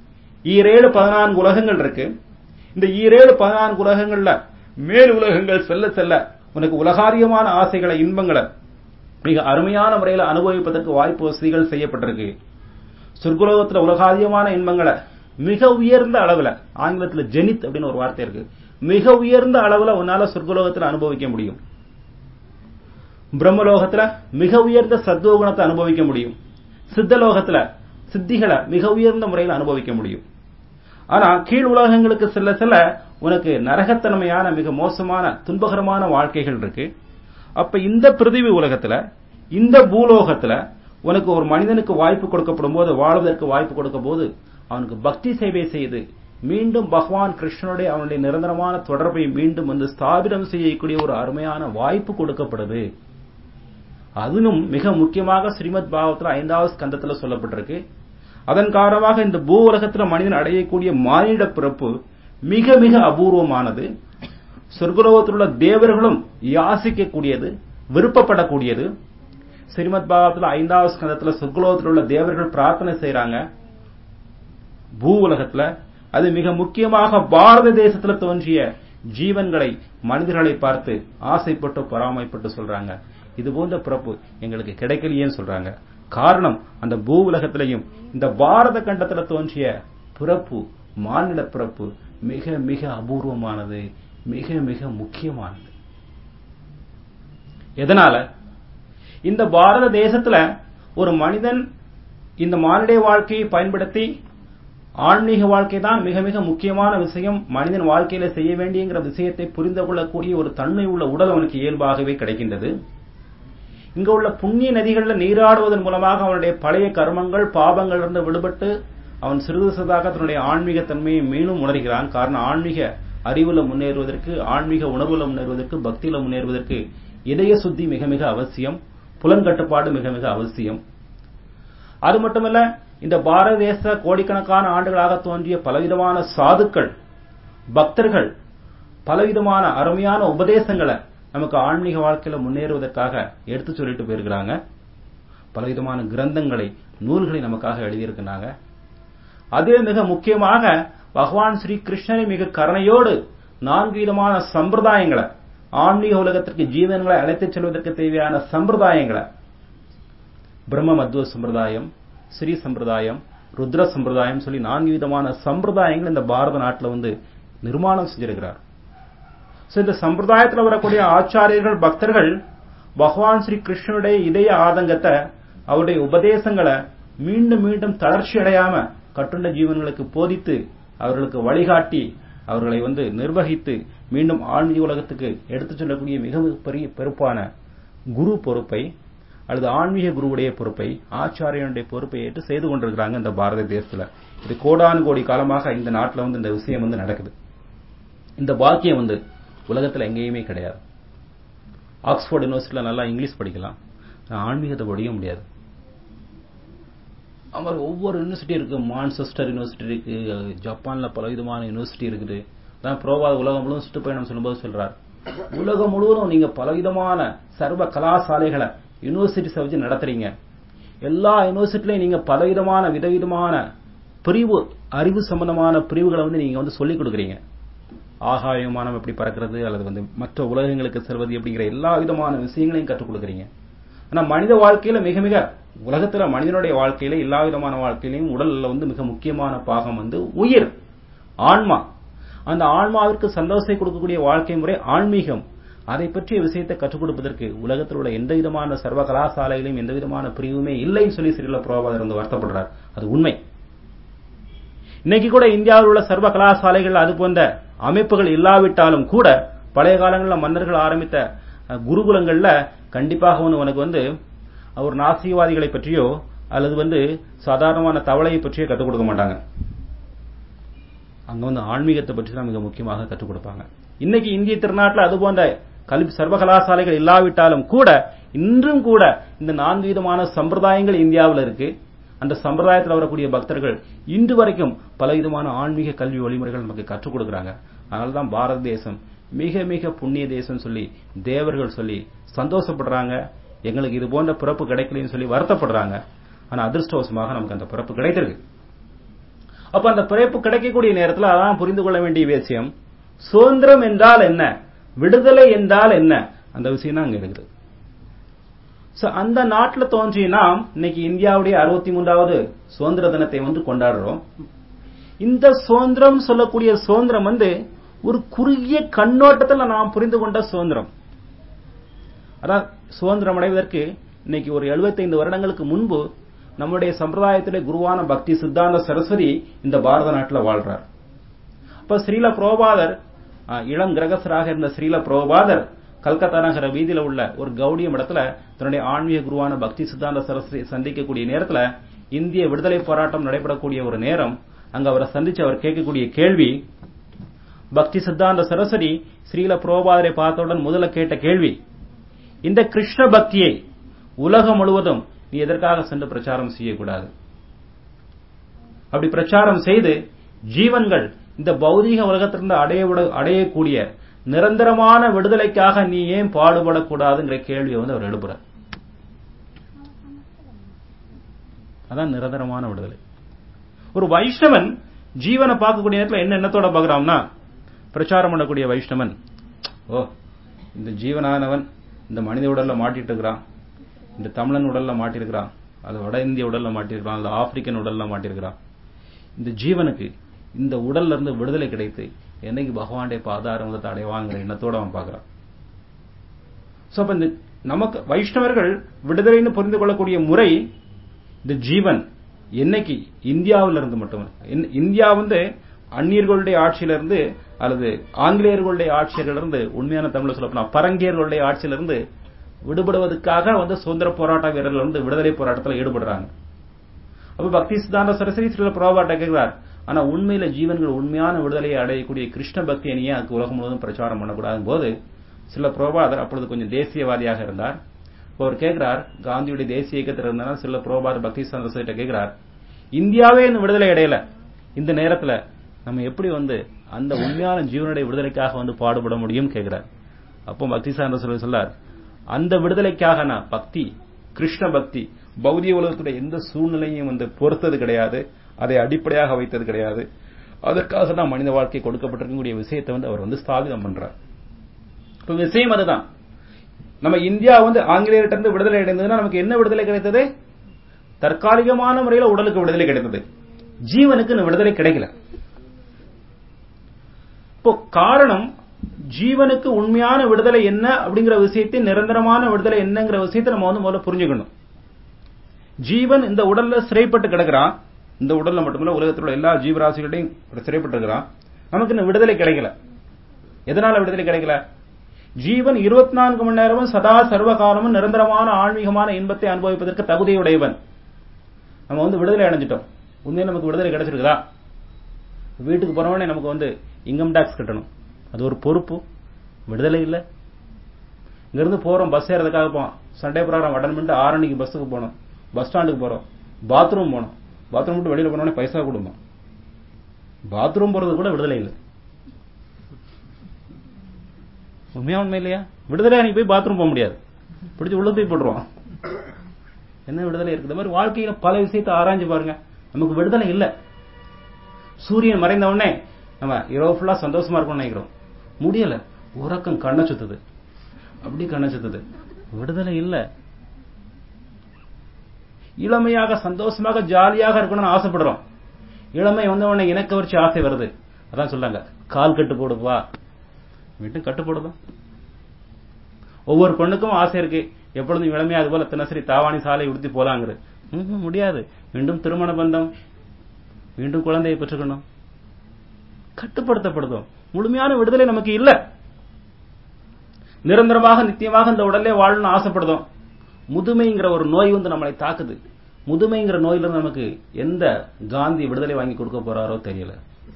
ஈரேழு பதினான்கு உலகங்கள் இருக்கு இந்த ஈரேழு பதினான்கு உலகங்கள்ல மேல் உலகங்கள் செல்ல செல்ல உனக்கு உலகாரியமான ஆசைகளை இன்பங்களை மிக அருமையான முறையில் அனுபவிப்பதற்கு வாய்ப்பு வசதிகள் செய்யப்பட்டிருக்கு சொர்க்குலோகத்துல உலகாரியமான இன்பங்களை மிக உயர்ந்த அளவுல ஆங்கிலத்துல ஜெனித் அப்படின்னு ஒரு வார்த்தை இருக்கு மிக உயர்ந்த அளவுல உன்னால சொர்க்குலோகத்துல அனுபவிக்க முடியும் பிரம்மலோகத்துல மிக உயர்ந்த சத்துவகுணத்தை அனுபவிக்க முடியும் சித்தலோகத்துல சித்திகளை மிக உயர்ந்த முறையில் அனுபவிக்க முடியும் ஆனா கீழ் உலகங்களுக்கு செல்ல செல்ல உனக்கு நரகத்தன்மையான மிக மோசமான துன்பகரமான வாழ்க்கைகள் இருக்கு அப்ப இந்த பிரிதிவி உலகத்துல இந்த பூலோகத்துல உனக்கு ஒரு மனிதனுக்கு வாய்ப்பு கொடுக்கப்படும் போது வாழ்வதற்கு வாய்ப்பு கொடுக்கும் போது அவனுக்கு பக்தி சேவை செய்து மீண்டும் பகவான் கிருஷ்ணனுடைய அவனுடைய நிரந்தரமான தொடர்பை மீண்டும் வந்து ஸ்தாபிதம் செய்யக்கூடிய ஒரு அருமையான வாய்ப்பு கொடுக்கப்படுது அதிலும் மிக முக்கியமாக ஸ்ரீமத் பாகவத்துல ஐந்தாவது ஸ்கந்தத்துல சொல்லப்பட்டிருக்கு அதன் காரணமாக இந்த பூ உலகத்துல மனிதன் அடையக்கூடிய மானிட பிறப்பு மிக மிக அபூர்வமானது சொர்க்கலோகத்தில் உள்ள தேவர்களும் யாசிக்கக்கூடியது விருப்பப்படக்கூடியது ஸ்ரீமத் பாகவத்துல ஐந்தாவது ஸ்கந்தத்துல சொர்க்கலோகத்தில் உள்ள தேவர்கள் பிரார்த்தனை செய்யறாங்க பூ உலகத்துல அது மிக முக்கியமாக பாரத தேசத்துல தோன்றிய ஜீவன்களை மனிதர்களை பார்த்து ஆசைப்பட்டு பொறாமைப்பட்டு சொல்றாங்க இது போன்ற பிறப்பு எங்களுக்கு கிடைக்கலையேன்னு சொல்றாங்க காரணம் அந்த பூ உலகத்திலையும் இந்த பாரத கண்டத்துல தோன்றிய பிறப்பு மாநில பிறப்பு மிக மிக அபூர்வமானது மிக மிக முக்கியமானது எதனால இந்த பாரத தேசத்துல ஒரு மனிதன் இந்த மானிட வாழ்க்கையை பயன்படுத்தி ஆன்மீக வாழ்க்கை தான் மிக மிக முக்கியமான விஷயம் மனிதன் வாழ்க்கையில செய்ய வேண்டியங்கிற விஷயத்தை புரிந்து கொள்ளக்கூடிய ஒரு தன்மை உள்ள உடல் அவனுக்கு இயல்பாகவே கிடைக்கின்றது இங்க உள்ள புண்ணிய நதிகள்ல நீராடுவதன் மூலமாக அவனுடைய பழைய கர்மங்கள் பாபங்கள் இருந்து விடுபட்டு அவன் சிறிது சிறிதாக தன்னுடைய ஆன்மீக தன்மையை மீண்டும் உணர்கிறான் காரணம் ஆன்மீக அறிவுல முன்னேறுவதற்கு ஆன்மீக உணர்வுல முன்னேறுவதற்கு பக்தியில முன்னேறுவதற்கு இதய சுத்தி மிக மிக அவசியம் புலன்கட்டுப்பாடு மிக மிக அவசியம் அது மட்டுமல்ல இந்த பாரத தேச கோடிக்கணக்கான ஆண்டுகளாக தோன்றிய பலவிதமான சாதுக்கள் பக்தர்கள் பலவிதமான அருமையான உபதேசங்களை நமக்கு ஆன்மீக வாழ்க்கையில முன்னேறுவதற்காக எடுத்து சொல்லிட்டு போயிருக்கிறாங்க பலவிதமான கிரந்தங்களை நூல்களை நமக்காக எழுதியிருக்கிறாங்க அதே மிக முக்கியமாக பகவான் ஸ்ரீ கிருஷ்ணரை மிக கருணையோடு நான்கு விதமான சம்பிரதாயங்களை ஆன்மீக உலகத்திற்கு ஜீவன்களை அழைத்துச் செல்வதற்கு தேவையான சம்பிரதாயங்களை பிரம்ம மத்வ சம்பிரதாயம் ஸ்ரீ சம்பிரதாயம் ருத்ர சம்பிரதாயம் சொல்லி நான்கு விதமான சம்பிரதாயங்கள் இந்த பாரத நாட்டில் வந்து நிர்மாணம் செஞ்சிருக்கிறார் சோ இந்த சம்பிரதாயத்தில் வரக்கூடிய ஆச்சாரியர்கள் பக்தர்கள் பகவான் ஸ்ரீ கிருஷ்ணனுடைய இதய ஆதங்கத்தை அவருடைய உபதேசங்களை மீண்டும் மீண்டும் தளர்ச்சி அடையாம கட்டுண்ட ஜீவன்களுக்கு போதித்து அவர்களுக்கு வழிகாட்டி அவர்களை வந்து நிர்வகித்து மீண்டும் ஆன்மீக உலகத்துக்கு எடுத்துச் செல்லக்கூடிய மிக பெரிய பொறுப்பான குரு பொறுப்பை அல்லது ஆன்மீக குருவுடைய பொறுப்பை ஆச்சாரியனுடைய பொறுப்பை ஏற்று செய்து கொண்டிருக்கிறாங்க இந்த பாரத தேசத்துல இது கோடானு கோடி காலமாக இந்த நாட்டில் வந்து இந்த விஷயம் வந்து நடக்குது இந்த பாக்கியம் வந்து உலகத்தில் எங்கேயுமே கிடையாது ஆக்ஸ்போர்ட் யூனிவர்சிட்டியில் நல்லா இங்கிலீஷ் படிக்கலாம் நான் ஆன்மீகத்தை படிக்க முடியாது அவர் ஒவ்வொரு யூனிவர்சிட்டி இருக்கு மான்செஸ்டர் யூனிவர்சிட்டி இருக்கு ஜப்பான்ல பல விதமான யூனிவர்சிட்டி இருக்குது தான் புரோபாத உலகம் முழுவதும் சுற்றுப்பயணம் சொல்லும்போது சொல்றார் உலகம் முழுவதும் நீங்க பலவிதமான சர்வ கலாசாலைகளை யூனிவர்சிட்டிஸை வச்சு நடத்துறீங்க எல்லா யூனிவர்சிட்டிலையும் நீங்க பலவிதமான விதவிதமான பிரிவு அறிவு சம்பந்தமான பிரிவுகளை வந்து நீங்க வந்து சொல்லிக் கொடுக்குறீங்க ஆகாய விமானம் எப்படி பறக்கிறது அல்லது வந்து மற்ற உலகங்களுக்கு செல்வது அப்படிங்கிற எல்லா விதமான விஷயங்களையும் கற்றுக் கொடுக்குறீங்க ஆனா மனித வாழ்க்கையில மிக மிக உலகத்துல மனிதனுடைய வாழ்க்கையில எல்லா விதமான வாழ்க்கையிலையும் உடல்ல வந்து மிக முக்கியமான பாகம் வந்து உயிர் ஆன்மா அந்த ஆன்மாவிற்கு சந்தோஷத்தை கொடுக்கக்கூடிய வாழ்க்கை முறை ஆன்மீகம் அதை பற்றிய விஷயத்தை கற்றுக் கொடுப்பதற்கு உலகத்தில் உள்ள எந்த விதமான சர்வ கலாசாலையிலும் எந்த விதமான பிரிவுமே இல்லைன்னு சொல்லி சிறில புரோபாதர் வந்து வருத்தப்படுறார் அது உண்மை இன்னைக்கு கூட இந்தியாவில் உள்ள சர்வ கலாசாலைகள் அது போன்ற அமைப்புகள் இல்லாவிட்டாலும் கூட பழைய காலங்களில் மன்னர்கள் ஆரம்பித்த குருகுலங்கள்ல கண்டிப்பாக வந்து உனக்கு வந்து ஒரு நாசிகவாதிகளை பற்றியோ அல்லது வந்து சாதாரணமான தவளையை பற்றியோ கற்றுக் கொடுக்க மாட்டாங்க அங்க வந்து ஆன்மீகத்தை பற்றி தான் மிக முக்கியமாக கற்றுக் கொடுப்பாங்க இன்னைக்கு இந்திய திருநாட்டில் அது போன்ற கல்வி சர்வ கலாசாலைகள் இல்லாவிட்டாலும் கூட இன்றும் கூட இந்த நான்கு விதமான சம்பிரதாயங்கள் இந்தியாவில் இருக்கு அந்த சம்பிரதாயத்தில் வரக்கூடிய பக்தர்கள் இன்று வரைக்கும் பல விதமான ஆன்மீக கல்வி வழிமுறைகள் நமக்கு கற்றுக் கொடுக்குறாங்க அதனால தான் பாரத தேசம் மிக மிக புண்ணிய தேசம் சொல்லி தேவர்கள் சொல்லி சந்தோஷப்படுறாங்க எங்களுக்கு இது போன்ற பிறப்பு கிடைக்கலன்னு சொல்லி வருத்தப்படுறாங்க ஆனா அதிர்ஷ்டவசமாக நமக்கு அந்த பிறப்பு கிடைத்திருக்கு அப்ப அந்த பிறப்பு கிடைக்கக்கூடிய நேரத்தில் அதான் புரிந்து கொள்ள வேண்டிய விஷயம் சுதந்திரம் என்றால் என்ன விடுதலை என்றால் என்ன அந்த விஷயம் தான் அங்க இருக்குது அந்த நாட்டில் தோன்றிய நாம் இன்னைக்கு இந்தியாவுடைய அறுபத்தி மூன்றாவது சுதந்திர தினத்தை வந்து கொண்டாடுறோம் இந்த சுதந்திரம் சொல்லக்கூடிய சுதந்திரம் வந்து ஒரு குறுகிய கண்ணோட்டத்தில் நாம் புரிந்து கொண்ட சுதந்திரம் அதான் சுதந்திரம் அடைவதற்கு இன்னைக்கு ஒரு எழுபத்தைந்து வருடங்களுக்கு முன்பு நம்முடைய சம்பிரதாயத்திலே குருவான பக்தி சித்தாந்த சரஸ்வதி இந்த பாரத நாட்டில் வாழ்றார் அப்ப ஸ்ரீல புரோபாதர் இளம் கிரகசராக இருந்த ஸ்ரீல புரோபாதர் கல்கத்தா நகர வீதியில உள்ள ஒரு கௌடியம் இடத்துல தன்னுடைய ஆன்மீக குருவான பக்தி சித்தாந்த சரஸ்வதி சந்திக்கக்கூடிய நேரத்துல இந்திய விடுதலை போராட்டம் நடைபெறக்கூடிய ஒரு நேரம் அங்க அவரை சந்திச்சு அவர் கேட்கக்கூடிய கேள்வி பக்தி சித்தாந்த சரஸ்வதி ஸ்ரீல புரோபாதரை பார்த்தவுடன் முதல்ல கேட்ட கேள்வி இந்த கிருஷ்ண பக்தியை உலகம் முழுவதும் நீ எதற்காக சென்று பிரச்சாரம் செய்யக்கூடாது அப்படி பிரச்சாரம் செய்து ஜீவன்கள் இந்த பௌதீக உலகத்திலிருந்து அடைய அடையக்கூடிய நிரந்தரமான விடுதலைக்காக நீ ஏன் பாடுபடக்கூடாதுங்கிற கேள்வியை வந்து அவர் எழுப்புறார் அதான் நிரந்தரமான விடுதலை ஒரு வைஷ்ணவன் ஜீவனை பார்க்கக்கூடிய நேரத்தில் என்ன எண்ணத்தோட பார்க்கறான்னா பிரச்சாரம் பண்ணக்கூடிய வைஷ்ணவன் ஓ இந்த ஜீவனானவன் இந்த மனித உடல்ல மாட்டிட்டு இருக்கிறான் இந்த தமிழன் உடல்ல மாட்டிருக்கிறான் அது வட இந்திய உடல்ல மாட்டிருக்கிறான் அல்லது ஆப்பிரிக்கன் உடல்ல மாட்டிருக்கிறான் இந்த ஜீவனுக்கு இந்த உடல்ல இருந்து விடுதலை கிடைத்து என்னைக்கு பகவானுடைய பாதாரத்தை அடைவாங்கிற எண்ணத்தோட அவன் பார்க்கறான் சோ அப்ப இந்த நமக்கு வைஷ்ணவர்கள் விடுதலைன்னு புரிந்து கொள்ளக்கூடிய முறை இந்த ஜீவன் என்னைக்கு இந்தியாவில இருந்து மட்டுமல்ல இந்தியா வந்து அந்நியர்களுடைய ஆட்சியிலிருந்து அல்லது ஆங்கிலேயர்களுடைய ஆட்சியிலிருந்து உண்மையான தமிழ் சொல்ல பரங்கியர்களுடைய ஆட்சியிலிருந்து விடுபடுவதற்காக வந்து சுதந்திர போராட்ட வீரர்கள் வந்து விடுதலை போராட்டத்தில் ஈடுபடுறாங்க அப்ப பக்தி சித்தாந்த சரஸ்வதி ஸ்ரீல புரோபாட்ட கேட்கிறார் ஆனா உண்மையில ஜீவன்கள் உண்மையான விடுதலையை அடையக்கூடிய கிருஷ்ண பக்தி அணியே அதுக்கு உலகம் முழுவதும் பிரச்சாரம் பண்ணக்கூடாது போது சில புரோபாதர் அப்பொழுது கொஞ்சம் தேசியவாதியாக இருந்தார் அவர் கேட்கிறார் காந்தியுடைய தேசிய இயக்கத்தில் இருந்தாலும் சில புரோபாதர் பக்தி சித்தாந்த சரஸ்வதி கேட்கிறார் இந்தியாவே இன்னும் விடுதலை அடையல இந்த நேரத்துல நம்ம எப்படி வந்து அந்த உண்மையான ஜீவனுடைய விடுதலைக்காக வந்து பாடுபட முடியும் கேட்கிறார் அப்போ பக்தி சார்ந்த சொல்ல சொல்லார் அந்த விடுதலைக்காக நான் பக்தி கிருஷ்ண பக்தி பௌதிக உலகத்துடைய எந்த சூழ்நிலையும் வந்து பொறுத்தது கிடையாது அதை அடிப்படையாக வைத்தது கிடையாது அதற்காக தான் மனித வாழ்க்கை கொடுக்கப்பட்டிருக்கக்கூடிய விஷயத்தை வந்து அவர் வந்து ஸ்தாபிதம் பண்றார் இப்ப விஷயம் அதுதான் நம்ம இந்தியா வந்து ஆங்கிலேயர்கிட்ட இருந்து விடுதலை அடைந்ததுன்னா நமக்கு என்ன விடுதலை கிடைத்தது தற்காலிகமான முறையில் உடலுக்கு விடுதலை கிடைத்தது ஜீவனுக்கு விடுதலை கிடைக்கல இப்போ காரணம் ஜீவனுக்கு உண்மையான விடுதலை என்ன அப்படிங்கிற விஷயத்தை நிரந்தரமான விடுதலை என்னங்கிற விஷயத்தை நம்ம வந்து முதல்ல புரிஞ்சுக்கணும் ஜீவன் இந்த உடல்ல சிறைப்பட்டு கிடக்கிறான் இந்த உடல்ல மட்டுமல்ல உலகத்தில் உள்ள எல்லா ஜீவராசிகளையும் சிறைப்பட்டு இருக்கிறான் நமக்கு இன்னும் விடுதலை கிடைக்கல எதனால விடுதலை கிடைக்கல ஜீவன் இருபத்தி நான்கு மணி நேரமும் சதா சர்வ காலமும் நிரந்தரமான ஆன்மீகமான இன்பத்தை அனுபவிப்பதற்கு தகுதியுடையவன் நம்ம வந்து விடுதலை அடைஞ்சிட்டோம் உண்மையில் நமக்கு விடுதலை கிடைச்சிருக்குதா வீட்டுக்கு போறவனே நமக்கு வந்து இன்கம் டாக்ஸ் கட்டணும் அது ஒரு பொறுப்பு விடுதலை இல்லை இங்கிருந்து போறோம் பஸ் ஏறதுக்காக போவோம் சண்டே பிரகாரம் அட்டன் பண்ணிட்டு ஆரணிக்கு பஸ்ஸுக்கு போனோம் பஸ் ஸ்டாண்டுக்கு போறோம் பாத்ரூம் போனோம் பாத்ரூம் விட்டு வெளியில போனோடனே பைசா கொடுமா பாத்ரூம் போறது கூட விடுதலை இல்லை உண்மையா உண்மை இல்லையா விடுதலை அன்னைக்கு போய் பாத்ரூம் போக முடியாது பிடிச்சி உள்ள தூக்கி போட்டுருவோம் என்ன விடுதலை இருக்கு இந்த மாதிரி வாழ்க்கையில பல விஷயத்தை ஆராய்ஞ்சு பாருங்க நமக்கு விடுதலை இல்ல சூரியன் மறைந்த உடனே நம்ம இரவு ஃபுல்லா சந்தோஷமா இருக்கணும்னு நினைக்கிறோம் முடியல உறக்கம் கண்ணை சுத்துது அப்படி கண்ணை சுத்துது விடுதலை இல்ல இளமையாக சந்தோஷமாக ஜாலியாக இருக்கணும்னு ஆசைப்படுறோம் இளமை வந்த உடனே இனக்கவர்ச்சி ஆசை வருது அதான் சொல்றாங்க கால் கட்டு போடுப்பா வீட்டும் கட்டு போடுதான் ஒவ்வொரு பெண்ணுக்கும் ஆசை இருக்கு எப்பொழுதும் இளமையா அது போல தினசரி தாவாணி சாலை உடுத்தி போலாங்கிறது ம்ஹும், முடியாது மீண்டும் திருமண பந்தம் மீண்டும் குழந்தையை பெற்றுக்கணும் கட்டுப்படுத்தப்படுதோம் முழுமையான விடுதலை நமக்கு இல்ல நிரந்தரமாக நித்தியமாக இந்த உடலே வாழணும்னு ஆசைப்படுதோம் முதுமைங்கிற ஒரு நோய் வந்து நம்மளை தாக்குது முதுமைங்கிற நோயிலிருந்து நமக்கு எந்த காந்தி விடுதலை வாங்கி கொடுக்க போறாரோ தெரியல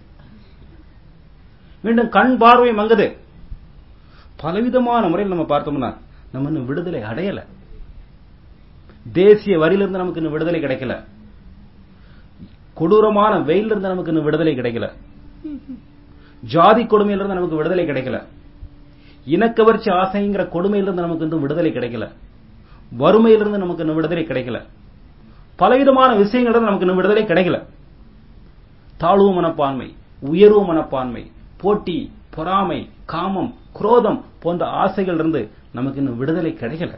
மீண்டும் கண் பார்வை மங்குது பலவிதமான முறையில் நம்ம பார்த்தோம்னா நம்ம இன்னும் விடுதலை அடையல தேசிய வரியிலிருந்து நமக்கு இன்னும் விடுதலை கிடைக்கல கொடூரமான வெயிலிருந்து நமக்கு இன்னும் விடுதலை கிடைக்கல ஜாதி கொடுமையிலிருந்து நமக்கு விடுதலை கிடைக்கல இனக்கவர்ச்சி ஆசைங்கிற கொடுமையிலிருந்து நமக்கு இன்னும் விடுதலை கிடைக்கல வறுமையிலிருந்து நமக்கு இன்னும் விடுதலை கிடைக்கல பலவிதமான விஷயங்களிலிருந்து நமக்கு இன்னும் விடுதலை கிடைக்கல தாழ்வு மனப்பான்மை உயர்வு மனப்பான்மை போட்டி பொறாமை காமம் குரோதம் போன்ற ஆசைகள் இருந்து நமக்கு இன்னும் விடுதலை கிடைக்கல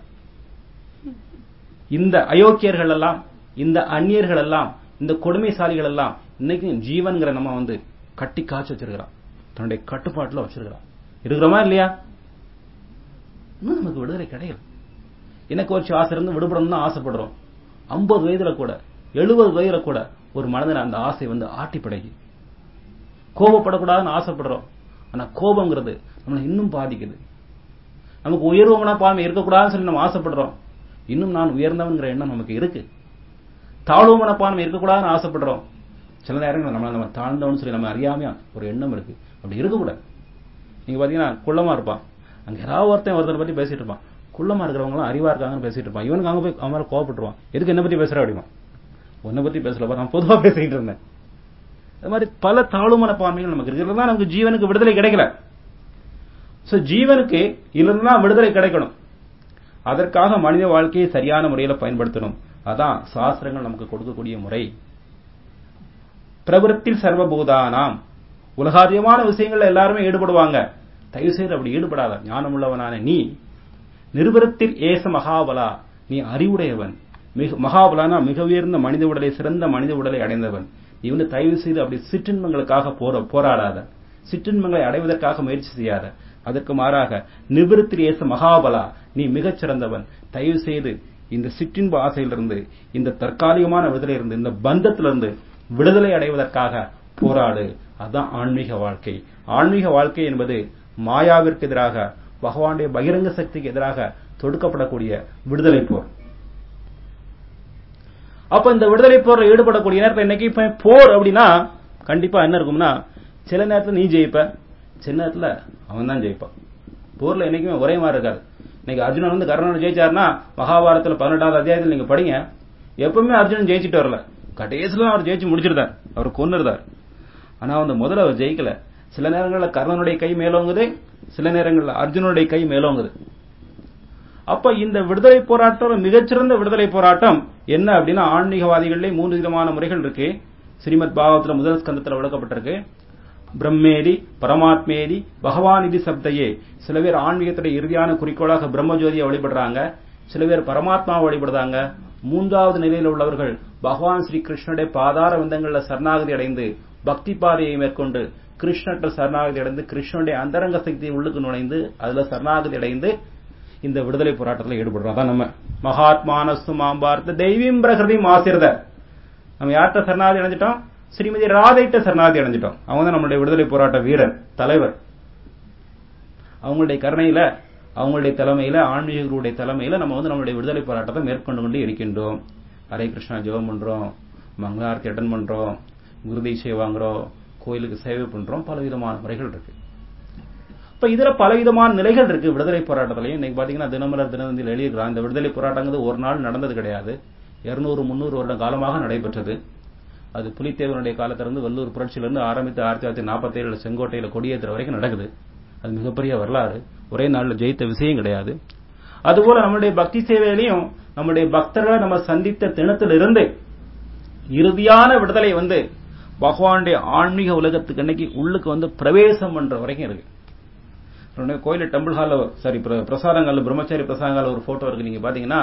இந்த அயோக்கியர்கள் எல்லாம் இந்த அந்நியர்கள் எல்லாம் இந்த கொடுமைசாலிகள் எல்லாம் இன்னைக்கு ஜீவன்கிற நம்ம வந்து கட்டி காய்ச்சி வச்சிருக்கிறான் தன்னுடைய கட்டுப்பாட்டுல வச்சிருக்கிறான் இருக்கிறோமா இல்லையா இன்னும் நமக்கு விடுதலை கிடைக்கல எனக்கு ஒரு ஆசை இருந்து விடுபடணும்னு ஆசைப்படுறோம் ஐம்பது வயதுல கூட எழுபது வயதுல கூட ஒரு மனதில் அந்த ஆசை வந்து ஆட்டி படைக்கு கோபப்படக்கூடாதுன்னு ஆசைப்படுறோம் ஆனா கோபங்கிறது நம்மளை இன்னும் பாதிக்குது நமக்கு உயர்வு மனப்பான்மை இருக்கக்கூடாதுன்னு சொல்லி நம்ம ஆசைப்படுறோம் இன்னும் நான் உயர்ந்தவன்கிற எண்ணம் நமக்கு இருக்கு தாழ்வு மனப்பான்மை இருக்கக்கூடாதுன்னு ஆசைப்படுறோம் சில நேரங்கள் நம்ம நம்ம தாழ்ந்தவன் சொல்லி நம்ம அறியாமையா ஒரு எண்ணம் இருக்கு அப்படி இருக்கக்கூடாது நீங்க பாத்தீங்கன்னா குள்ளமா இருப்பான் அங்க ஏதாவது ஒருத்தன் ஒருத்தரை பத்தி பேசிட்டு இருப்பான் குள்ளமா இருக்கிறவங்க அறிவா இருக்காங்கன்னு பேசிட்டு இருப்பான் இவனுக்கு அங்க போய் அவன் மேல கோவப்பட்டுருவான் எதுக்கு என்ன பத்தி பேசுற அப்படிமா உன்னை பத்தி பேசல நான் பொதுவா பேசிக்கிட்டு இருந்தேன் அது மாதிரி பல தாழ்வு மனப்பான்மைகள் நமக்கு இருக்கிறது தான் நமக்கு ஜீவனுக்கு விடுதலை கிடைக்கல சோ ஜீவனுக்கு இல்லைன்னா விடுதலை கிடைக்கணும் அதற்காக மனித வாழ்க்கையை சரியான முறையில் பயன்படுத்தணும் அதான் சாஸ்திரங்கள் நமக்கு கொடுக்கக்கூடிய முறை பிரபுரத்தில் சர்வபூதானாம் உலகாதியமான விஷயங்கள்ல எல்லாருமே ஈடுபடுவாங்க தயவு செய்து அப்படி ஈடுபடாத ஞானம் உள்ளவனான நீ நிருபரத்தில் ஏச மகாபலா நீ அறிவுடையவன் மிக மகாபலானா மிக உயர்ந்த மனித உடலை சிறந்த மனித உடலை அடைந்தவன் நீ வந்து தயவு செய்து அப்படி சிற்றின்பங்களுக்காக போர போராடாத சிற்றின்பங்களை அடைவதற்காக முயற்சி செய்யாத அதற்கு மாறாக நிவிருத்தில் ஏச மகாபலா நீ மிகச் சிறந்தவன் தயவு செய்து இந்த சிற்றின்ப ஆசையிலிருந்து இந்த தற்காலிகமான விடுதலையிலிருந்து இந்த பந்தத்திலிருந்து விடுதலை அடைவதற்காக போராடு அதுதான் ஆன்மீக வாழ்க்கை ஆன்மீக வாழ்க்கை என்பது மாயாவிற்கு எதிராக பகவானுடைய பகிரங்க சக்திக்கு எதிராக தொடுக்கப்படக்கூடிய விடுதலை போர் அப்ப இந்த விடுதலை போர்ல ஈடுபடக்கூடிய நேரத்தில் இன்னைக்கு இப்ப போர் அப்படின்னா கண்டிப்பா என்ன இருக்கும்னா சில நேரத்துல நீ ஜெயிப்ப சில நேரத்துல அவன் தான் ஜெயிப்பான் போர்ல என்னைக்குமே ஒரே மாதிரி இருக்காது இன்னைக்கு அர்ஜுனன் வந்து கர்ணன் ஜெயிச்சாருன்னா மகாபாரதத்துல பதினெட்டாவது அத்தியாயத்தில் நீங்க படிங்க எப்பவுமே அர்ஜுனன் ஜெயிச்சுட்டு வரல கடைசியில அவர் ஜெயிச்சு முடிச்சிருந்தார் அவர் கொன்னிருந்தார் ஆனா வந்து முதல்ல அவர் ஜெயிக்கல சில நேரங்களில் கர்ணனுடைய கை மேலோங்குது சில நேரங்களில் அர்ஜுனுடைய கை மேலோங்குது அப்ப இந்த விடுதலை போராட்டம் மிகச்சிறந்த விடுதலை போராட்டம் என்ன அப்படின்னா ஆன்மீகவாதிகளிலே மூன்று விதமான முறைகள் இருக்கு ஸ்ரீமத் பாகவத்துல முதல் ஸ்கந்தத்துல விளக்கப்பட்டிருக்கு பிரம்மேதி பரமாத்மேதி பகவான் இது சப்தையே சில பேர் ஆன்மீகத்துடைய இறுதியான குறிக்கோளாக பிரம்மஜோதியை வழிபடுறாங்க சில பேர் பரமாத்மாவை வழிபடுறாங்க மூன்றாவது நிலையில் உள்ளவர்கள் பகவான் ஸ்ரீ கிருஷ்ணனுடைய பாதார விந்தங்கள்ல சரணாகதி அடைந்து பக்தி பாதையை மேற்கொண்டு கிருஷ்ணற்ற சரணாகதி அடைந்து கிருஷ்ணனுடைய அந்தரங்க சக்தியை உள்ளுக்கு நுழைந்து அதுல சரணாகதி அடைந்து இந்த விடுதலை போராட்டத்தில் ஈடுபடுறோம் அதான் நம்ம மகாத்மானஸ்து மாம்பார்த்த தெய்வீம் பிரகிருதி ஆசிரத நம்ம யார்கிட்ட சரணாகதி அடைஞ்சிட்டோம் ஸ்ரீமதி ராதைட்ட சரணாகதி அடைஞ்சிட்டோம் அவங்க தான் நம்மளுடைய விடுதலை போராட்ட வீரர் தலைவர் அவங்களுடைய கருணையில அவங்களுடைய தலைமையில ஆன்மீகர்களுடைய தலைமையில நம்ம வந்து நம்மளுடைய விடுதலை போராட்டத்தை மேற்கொண்டு கொண்டு இருக்கின்றோம் ஹரே கிருஷ்ணா ஜெபம் பண்றோம் மங்களாரத்தி அட்டன் பண்றோம் குருதீட்சை வாங்குறோம் கோயிலுக்கு சேவை பண்றோம் பல விதமான முறைகள் இருக்கு இப்ப இதுல பலவிதமான நிலைகள் இருக்கு விடுதலை போராட்டத்திலையும் இன்னைக்கு பாத்தீங்கன்னா தினமலர் தினந்தில் எழுதியிருக்கிறான் இந்த விடுதலை போராட்டங்கிறது ஒரு நாள் நடந்தது கிடையாது இருநூறு முன்னூறு வருட காலமாக நடைபெற்றது அது புலித்தேவனுடைய காலத்திலிருந்து வெள்ளூர் புரட்சியிலிருந்து ஆரம்பித்து ஆயிரத்தி தொள்ளாயிரத்தி நாற்பத்தி ஏழுல செங்கோட்டையில கொடியேற்றுற வரைக்கும் நடக்குது அது மிகப்பெரிய வரலாறு ஒரே நாள்ல ஜெயித்த விஷயம் கிடையாது அதுபோல நம்மளுடைய பக்தி சேவையிலையும் நம்முடைய பக்தர்களை நம்ம சந்தித்த தினத்திலிருந்து இறுதியான விடுதலை வந்து பகவானுடைய ஆன்மீக உலகத்துக்கு அன்னைக்கு உள்ளுக்கு வந்து பிரவேசம் பண்ற வரைக்கும் இருக்கு உடனே கோயில டெம்பிள் ஹால்ல சாரி பிரசாதங்கள்ல பிரம்மச்சாரி பிரசாதங்கள்ல ஒரு போட்டோ இருக்கு நீங்க பாத்தீங்கன்னா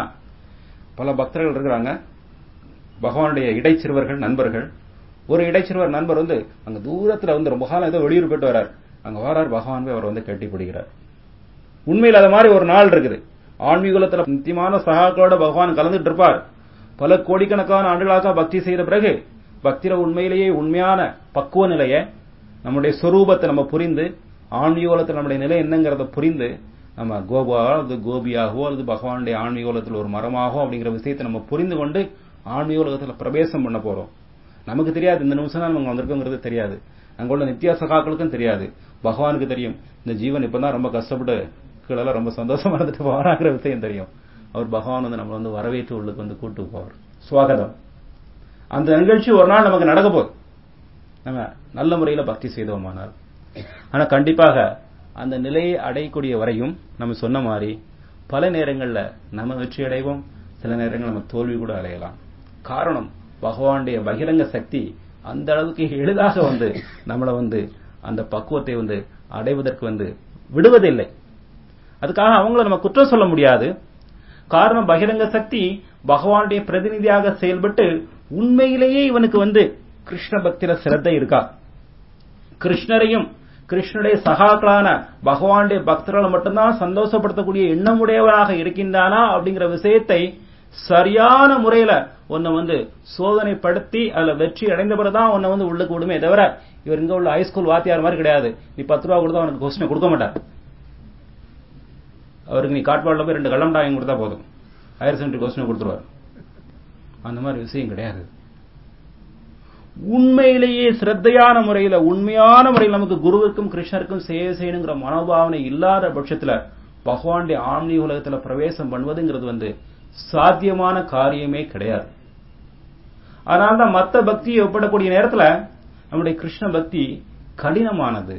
பல பக்தர்கள் இருக்கிறாங்க பகவானுடைய இடைச்சிறுவர்கள் நண்பர்கள் ஒரு இடைச்சிறுவர் நண்பர் வந்து அங்க தூரத்துல வந்து ரொம்ப காலம் ஏதோ வெளியூர் போயிட்டு வரார் அங்க வரார் பகவான் போய் அவர் வந்து கட்டி பிடிக்கிறார் உண்மையில் அது மாதிரி ஒரு நாள் இருக்குது ஆன்மீகத்துல நித்தியமான சகாக்களோட பகவான் கலந்துட்டு இருப்பார் பல கோடிக்கணக்கான ஆண்டுகளாக பக்தி செய்த பிறகு பக்தியில உண்மையிலேயே உண்மையான பக்குவ நிலைய நம்முடைய சொரூபத்தை நம்ம புரிந்து ஆன்மீகோலத்தில் நம்முடைய நிலை என்னங்கிறத புரிந்து நம்ம கோபா அல்லது கோபியாகவோ அல்லது பகவானுடைய ஆன்மீகோலத்தில் ஒரு மரமாகவோ அப்படிங்கிற விஷயத்தை நம்ம புரிந்து கொண்டு ஆன்மீகோலகத்தில் பிரவேசம் பண்ண போறோம் நமக்கு தெரியாது இந்த நிமிஷம் தான் நம்ம வந்திருக்கோங்கிறது தெரியாது அங்க உள்ள நித்திய சகாக்களுக்கும் தெரியாது பகவானுக்கு தெரியும் இந்த ஜீவன் இப்பதான் ரொம்ப கஷ்டப்பட்டு கீழெல்லாம் ரொம்ப சந்தோஷமா இருந்துட்டு போறாங்கிற விஷயம் தெரியும் அவர் பகவான் வந்து நம்ம வந்து வரவேற்று உள்ளுக்கு வந்து கூட்டு போவார் சுவாகதம் அந்த நிகழ்ச்சி ஒரு நாள் நமக்கு நடக்க போகுது நம்ம நல்ல முறையில பக்தி செய்தோமானால் ஆனா கண்டிப்பாக அந்த நிலையை அடையக்கூடிய வரையும் நம்ம சொன்ன மாதிரி பல நேரங்கள்ல நம்ம வெற்றி அடைவோம் சில நேரங்கள் நம்ம தோல்வி கூட அடையலாம் காரணம் பகவானுடைய பகிரங்க சக்தி அந்த அளவுக்கு எளிதாக வந்து நம்மளை வந்து அந்த பக்குவத்தை வந்து அடைவதற்கு வந்து விடுவதில்லை அதுக்காக அவங்கள நம்ம குற்றம் சொல்ல முடியாது காரணம் பகிரங்க சக்தி பகவானுடைய பிரதிநிதியாக செயல்பட்டு உண்மையிலேயே இவனுக்கு வந்து கிருஷ்ண பக்தியில சிரத்தை இருக்கா கிருஷ்ணரையும் கிருஷ்ணனுடைய சகாக்களான பகவானுடைய பக்தர்களை மட்டும்தான் சந்தோஷப்படுத்தக்கூடிய எண்ணமுடையவராக இருக்கின்றானா அப்படிங்கிற விஷயத்தை சரியான முறையில உன்னை வந்து சோதனைப்படுத்தி அதுல வெற்றி அடைந்த பிறகுதான் உன்னை வந்து உள்ளுக்கு விடுமே தவிர இவர் இங்க உள்ள ஹைஸ்கூல் வாத்தியார் மாதிரி கிடையாது நீ பத்து ரூபா கொடுத்தா அவனுக்கு கொஸ்டின் கொடுக்க மாட்டார் அவருக்கு நீ காட்பாடில் போய் ரெண்டு கள்ளம் டாயம் கொடுத்தா போதும் ஹையர் செகண்டரி கொஸ்டின் கொடுத்துருவார் அந்த மாதிரி விஷயம் கிடையாது உண்மையிலேயே சிரத்தையான முறையில உண்மையான முறையில் நமக்கு குருவிற்கும் கிருஷ்ணருக்கும் சேவை செய்யணுங்கிற மனோபாவனை இல்லாத பட்சத்துல பகவானுடைய ஆன்மீக உலகத்துல பிரவேசம் பண்ணுவதுங்கிறது வந்து சாத்தியமான காரியமே கிடையாது அதனால்தான் மத்த பக்தியை ஒப்பிடக்கூடிய நேரத்துல நம்முடைய கிருஷ்ண பக்தி கடினமானது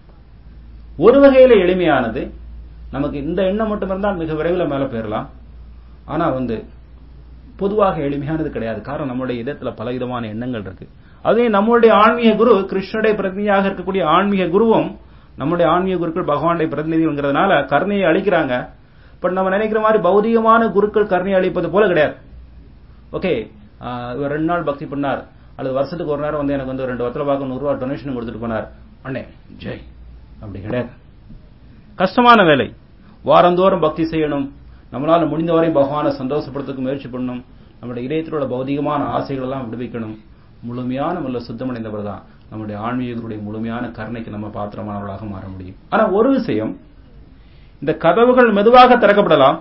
ஒரு வகையில எளிமையானது நமக்கு இந்த எண்ணம் மட்டும் இருந்தால் மிக விரைவில் மேல போயிடலாம் ஆனா வந்து பொதுவாக எளிமையானது கிடையாது காரணம் நம்முடைய இதயத்துல பலவிதமான எண்ணங்கள் இருக்கு அதே நம்மளுடைய ஆன்மீக குரு கிருஷ்ணனுடைய பிரதிநிதியாக இருக்கக்கூடிய ஆன்மீக குருவும் நம்முடைய ஆன்மீக குருக்கள் பகவானுடைய பிரதிநிதிங்கிறதுனால கருணையை அளிக்கிறாங்க பட் நம்ம நினைக்கிற மாதிரி பௌதிகமான குருக்கள் கருணை அளிப்பது போல கிடையாது ஓகே இவர் ரெண்டு நாள் பக்தி பண்ணார் அல்லது வருஷத்துக்கு ஒரு நேரம் வந்து எனக்கு வந்து ரெண்டு வத்தல பாக்க நூறு ரூபா டொனேஷன் கொடுத்துட்டு போனார் அண்ணே ஜெய் அப்படி கிடையாது கஷ்டமான வேலை வாரந்தோறும் பக்தி செய்யணும் நம்மளால முடிந்தவரை பகவானை சந்தோஷப்படுத்துறதுக்கு முயற்சி பண்ணணும் நம்முடைய இதயத்தில் உள்ள பௌதிகமான ஆசைகள் எல்லாம் விடுவிக்கணும் முழுமையான முல்ல சுத்தமடைந்தவர் தான் நம்முடைய ஆன்மீகர்களுடைய முழுமையான கருணைக்கு நம்ம பாத்திரமானவர்களாக மாற முடியும் ஆனா ஒரு விஷயம் இந்த கதவுகள் மெதுவாக திறக்கப்படலாம்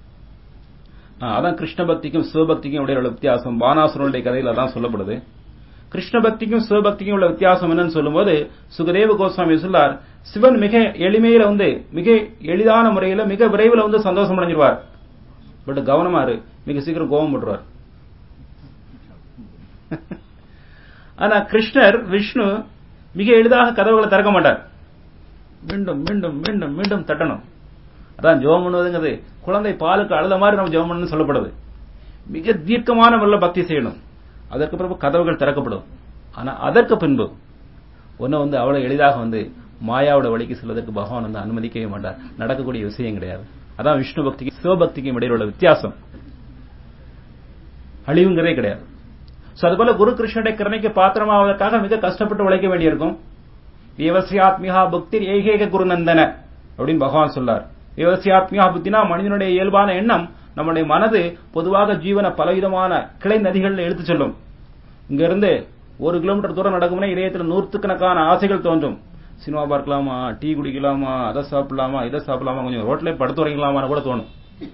அதான் கிருஷ்ண பக்திக்கும் சிவபக்திக்கும் இடையே உள்ள வித்தியாசம் பானாசுரனுடைய கதையில தான் சொல்லப்படுது கிருஷ்ண பக்திக்கும் சிவபக்திக்கும் உள்ள வித்தியாசம் என்னன்னு சொல்லும்போது சுகதேவ கோஸ்வாமி சொல்லார் சிவன் மிக எளிமையில வந்து மிக எளிதான முறையில மிக விரைவில் வந்து சந்தோஷம் அடைஞ்சிருவார் பட் கவனமாரு மிக சீக்கிரம் கோபம் போட்டுருவார் ஆனா கிருஷ்ணர் விஷ்ணு மிக எளிதாக கதவுகளை திறக்க மாட்டார் மீண்டும் மீண்டும் மீண்டும் மீண்டும் தட்டணும் அதான் ஜோம் பண்ணுவதுங்கிறது குழந்தை பாலுக்கு அழுத மாதிரி நம்ம ஜோம் பண்ணு சொல்லப்படுது மிக தீர்க்கமான முறையில் பக்தி செய்யணும் அதற்கு பிறகு கதவுகள் திறக்கப்படும் ஆனா அதற்கு பின்பு ஒன்னு வந்து அவ்வளவு எளிதாக வந்து மாயாவோட வழிக்கு செல்வதற்கு பகவான் வந்து அனுமதிக்கவே மாட்டார் நடக்கக்கூடிய விஷயம் கிடையாது அதான் விஷ்ணு பக்திக்கு சிவபக்திக்கும் இடையில உள்ள வித்தியாசம் அழிவுங்கிறதே கிடையாது சோ அதுபோல குரு கிருஷ்ணனுடைய கருணைக்கு பாத்திரமாவதற்காக மிக கஷ்டப்பட்டு உழைக்க வேண்டியிருக்கும் விவசியாத்மிகா பக்தி ஏகேக குருநந்தன அப்படின்னு பகவான் சொல்லார் விவசியாத்மிகா புத்தினா மனிதனுடைய இயல்பான எண்ணம் நம்முடைய மனது பொதுவாக ஜீவன பலவிதமான கிளை நதிகளில் எடுத்து செல்லும் இங்க இருந்து ஒரு கிலோமீட்டர் தூரம் நடக்கும்னா இதயத்தில் நூற்றுக்கணக்கான ஆசைகள் தோன்றும் சினிமா பார்க்கலாமா டீ குடிக்கலாமா அதை சாப்பிடலாமா இதை சாப்பிடலாமா கொஞ்சம் ரோட்ல படுத்து உறங்கலாமான்னு கூட தோணும்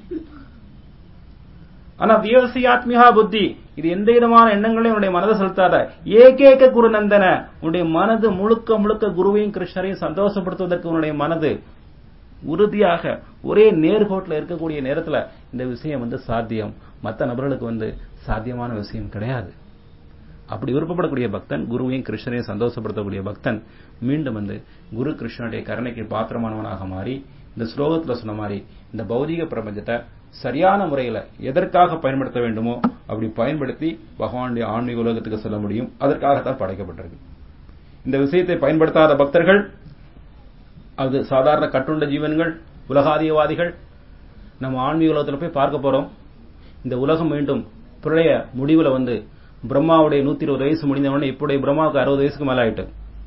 ஆனா விவசாயாத்மிகா புத்தி இது எந்த விதமான எண்ணங்களையும் உன்னுடைய மனதை செலுத்தாத ஏகேக குருநந்தன உன்னுடைய மனது முழுக்க முழுக்க குருவையும் கிருஷ்ணரையும் சந்தோஷப்படுத்துவதற்கு உன்னுடைய மனது உறுதியாக ஒரே நேர்கோட்டில் இருக்கக்கூடிய நேரத்துல இந்த விஷயம் வந்து சாத்தியம் மற்ற நபர்களுக்கு வந்து சாத்தியமான விஷயம் கிடையாது அப்படி விருப்பப்படக்கூடிய பக்தன் குருவையும் கிருஷ்ணரையும் சந்தோஷப்படுத்தக்கூடிய பக்தன் மீண்டும் வந்து குரு கிருஷ்ணனுடைய கருணைக்கு பாத்திரமானவனாக மாறி இந்த ஸ்லோகத்துல சொன்ன மாதிரி இந்த பௌதிக பிரபஞ்சத்தை சரியான முறையில எதற்காக பயன்படுத்த வேண்டுமோ அப்படி பயன்படுத்தி பகவானுடைய ஆன்மீக உலகத்துக்கு செல்ல முடியும் அதற்காகத்தான் படைக்கப்பட்டிருக்கு இந்த விஷயத்தை பயன்படுத்தாத பக்தர்கள் அது சாதாரண கட்டுண்ட ஜீவன்கள் உலகாதியவாதிகள் நம்ம ஆன்மீக உலகத்தில் போய் பார்க்க போறோம் இந்த உலகம் மீண்டும் பிரளய முடிவுல வந்து பிரம்மாவுடைய நூத்தி இருபது வயசு முடிந்தவொடனே இப்போடைய பிரம்மாவுக்கு அறுபது வயசுக்கு மேல ஆயிட்டு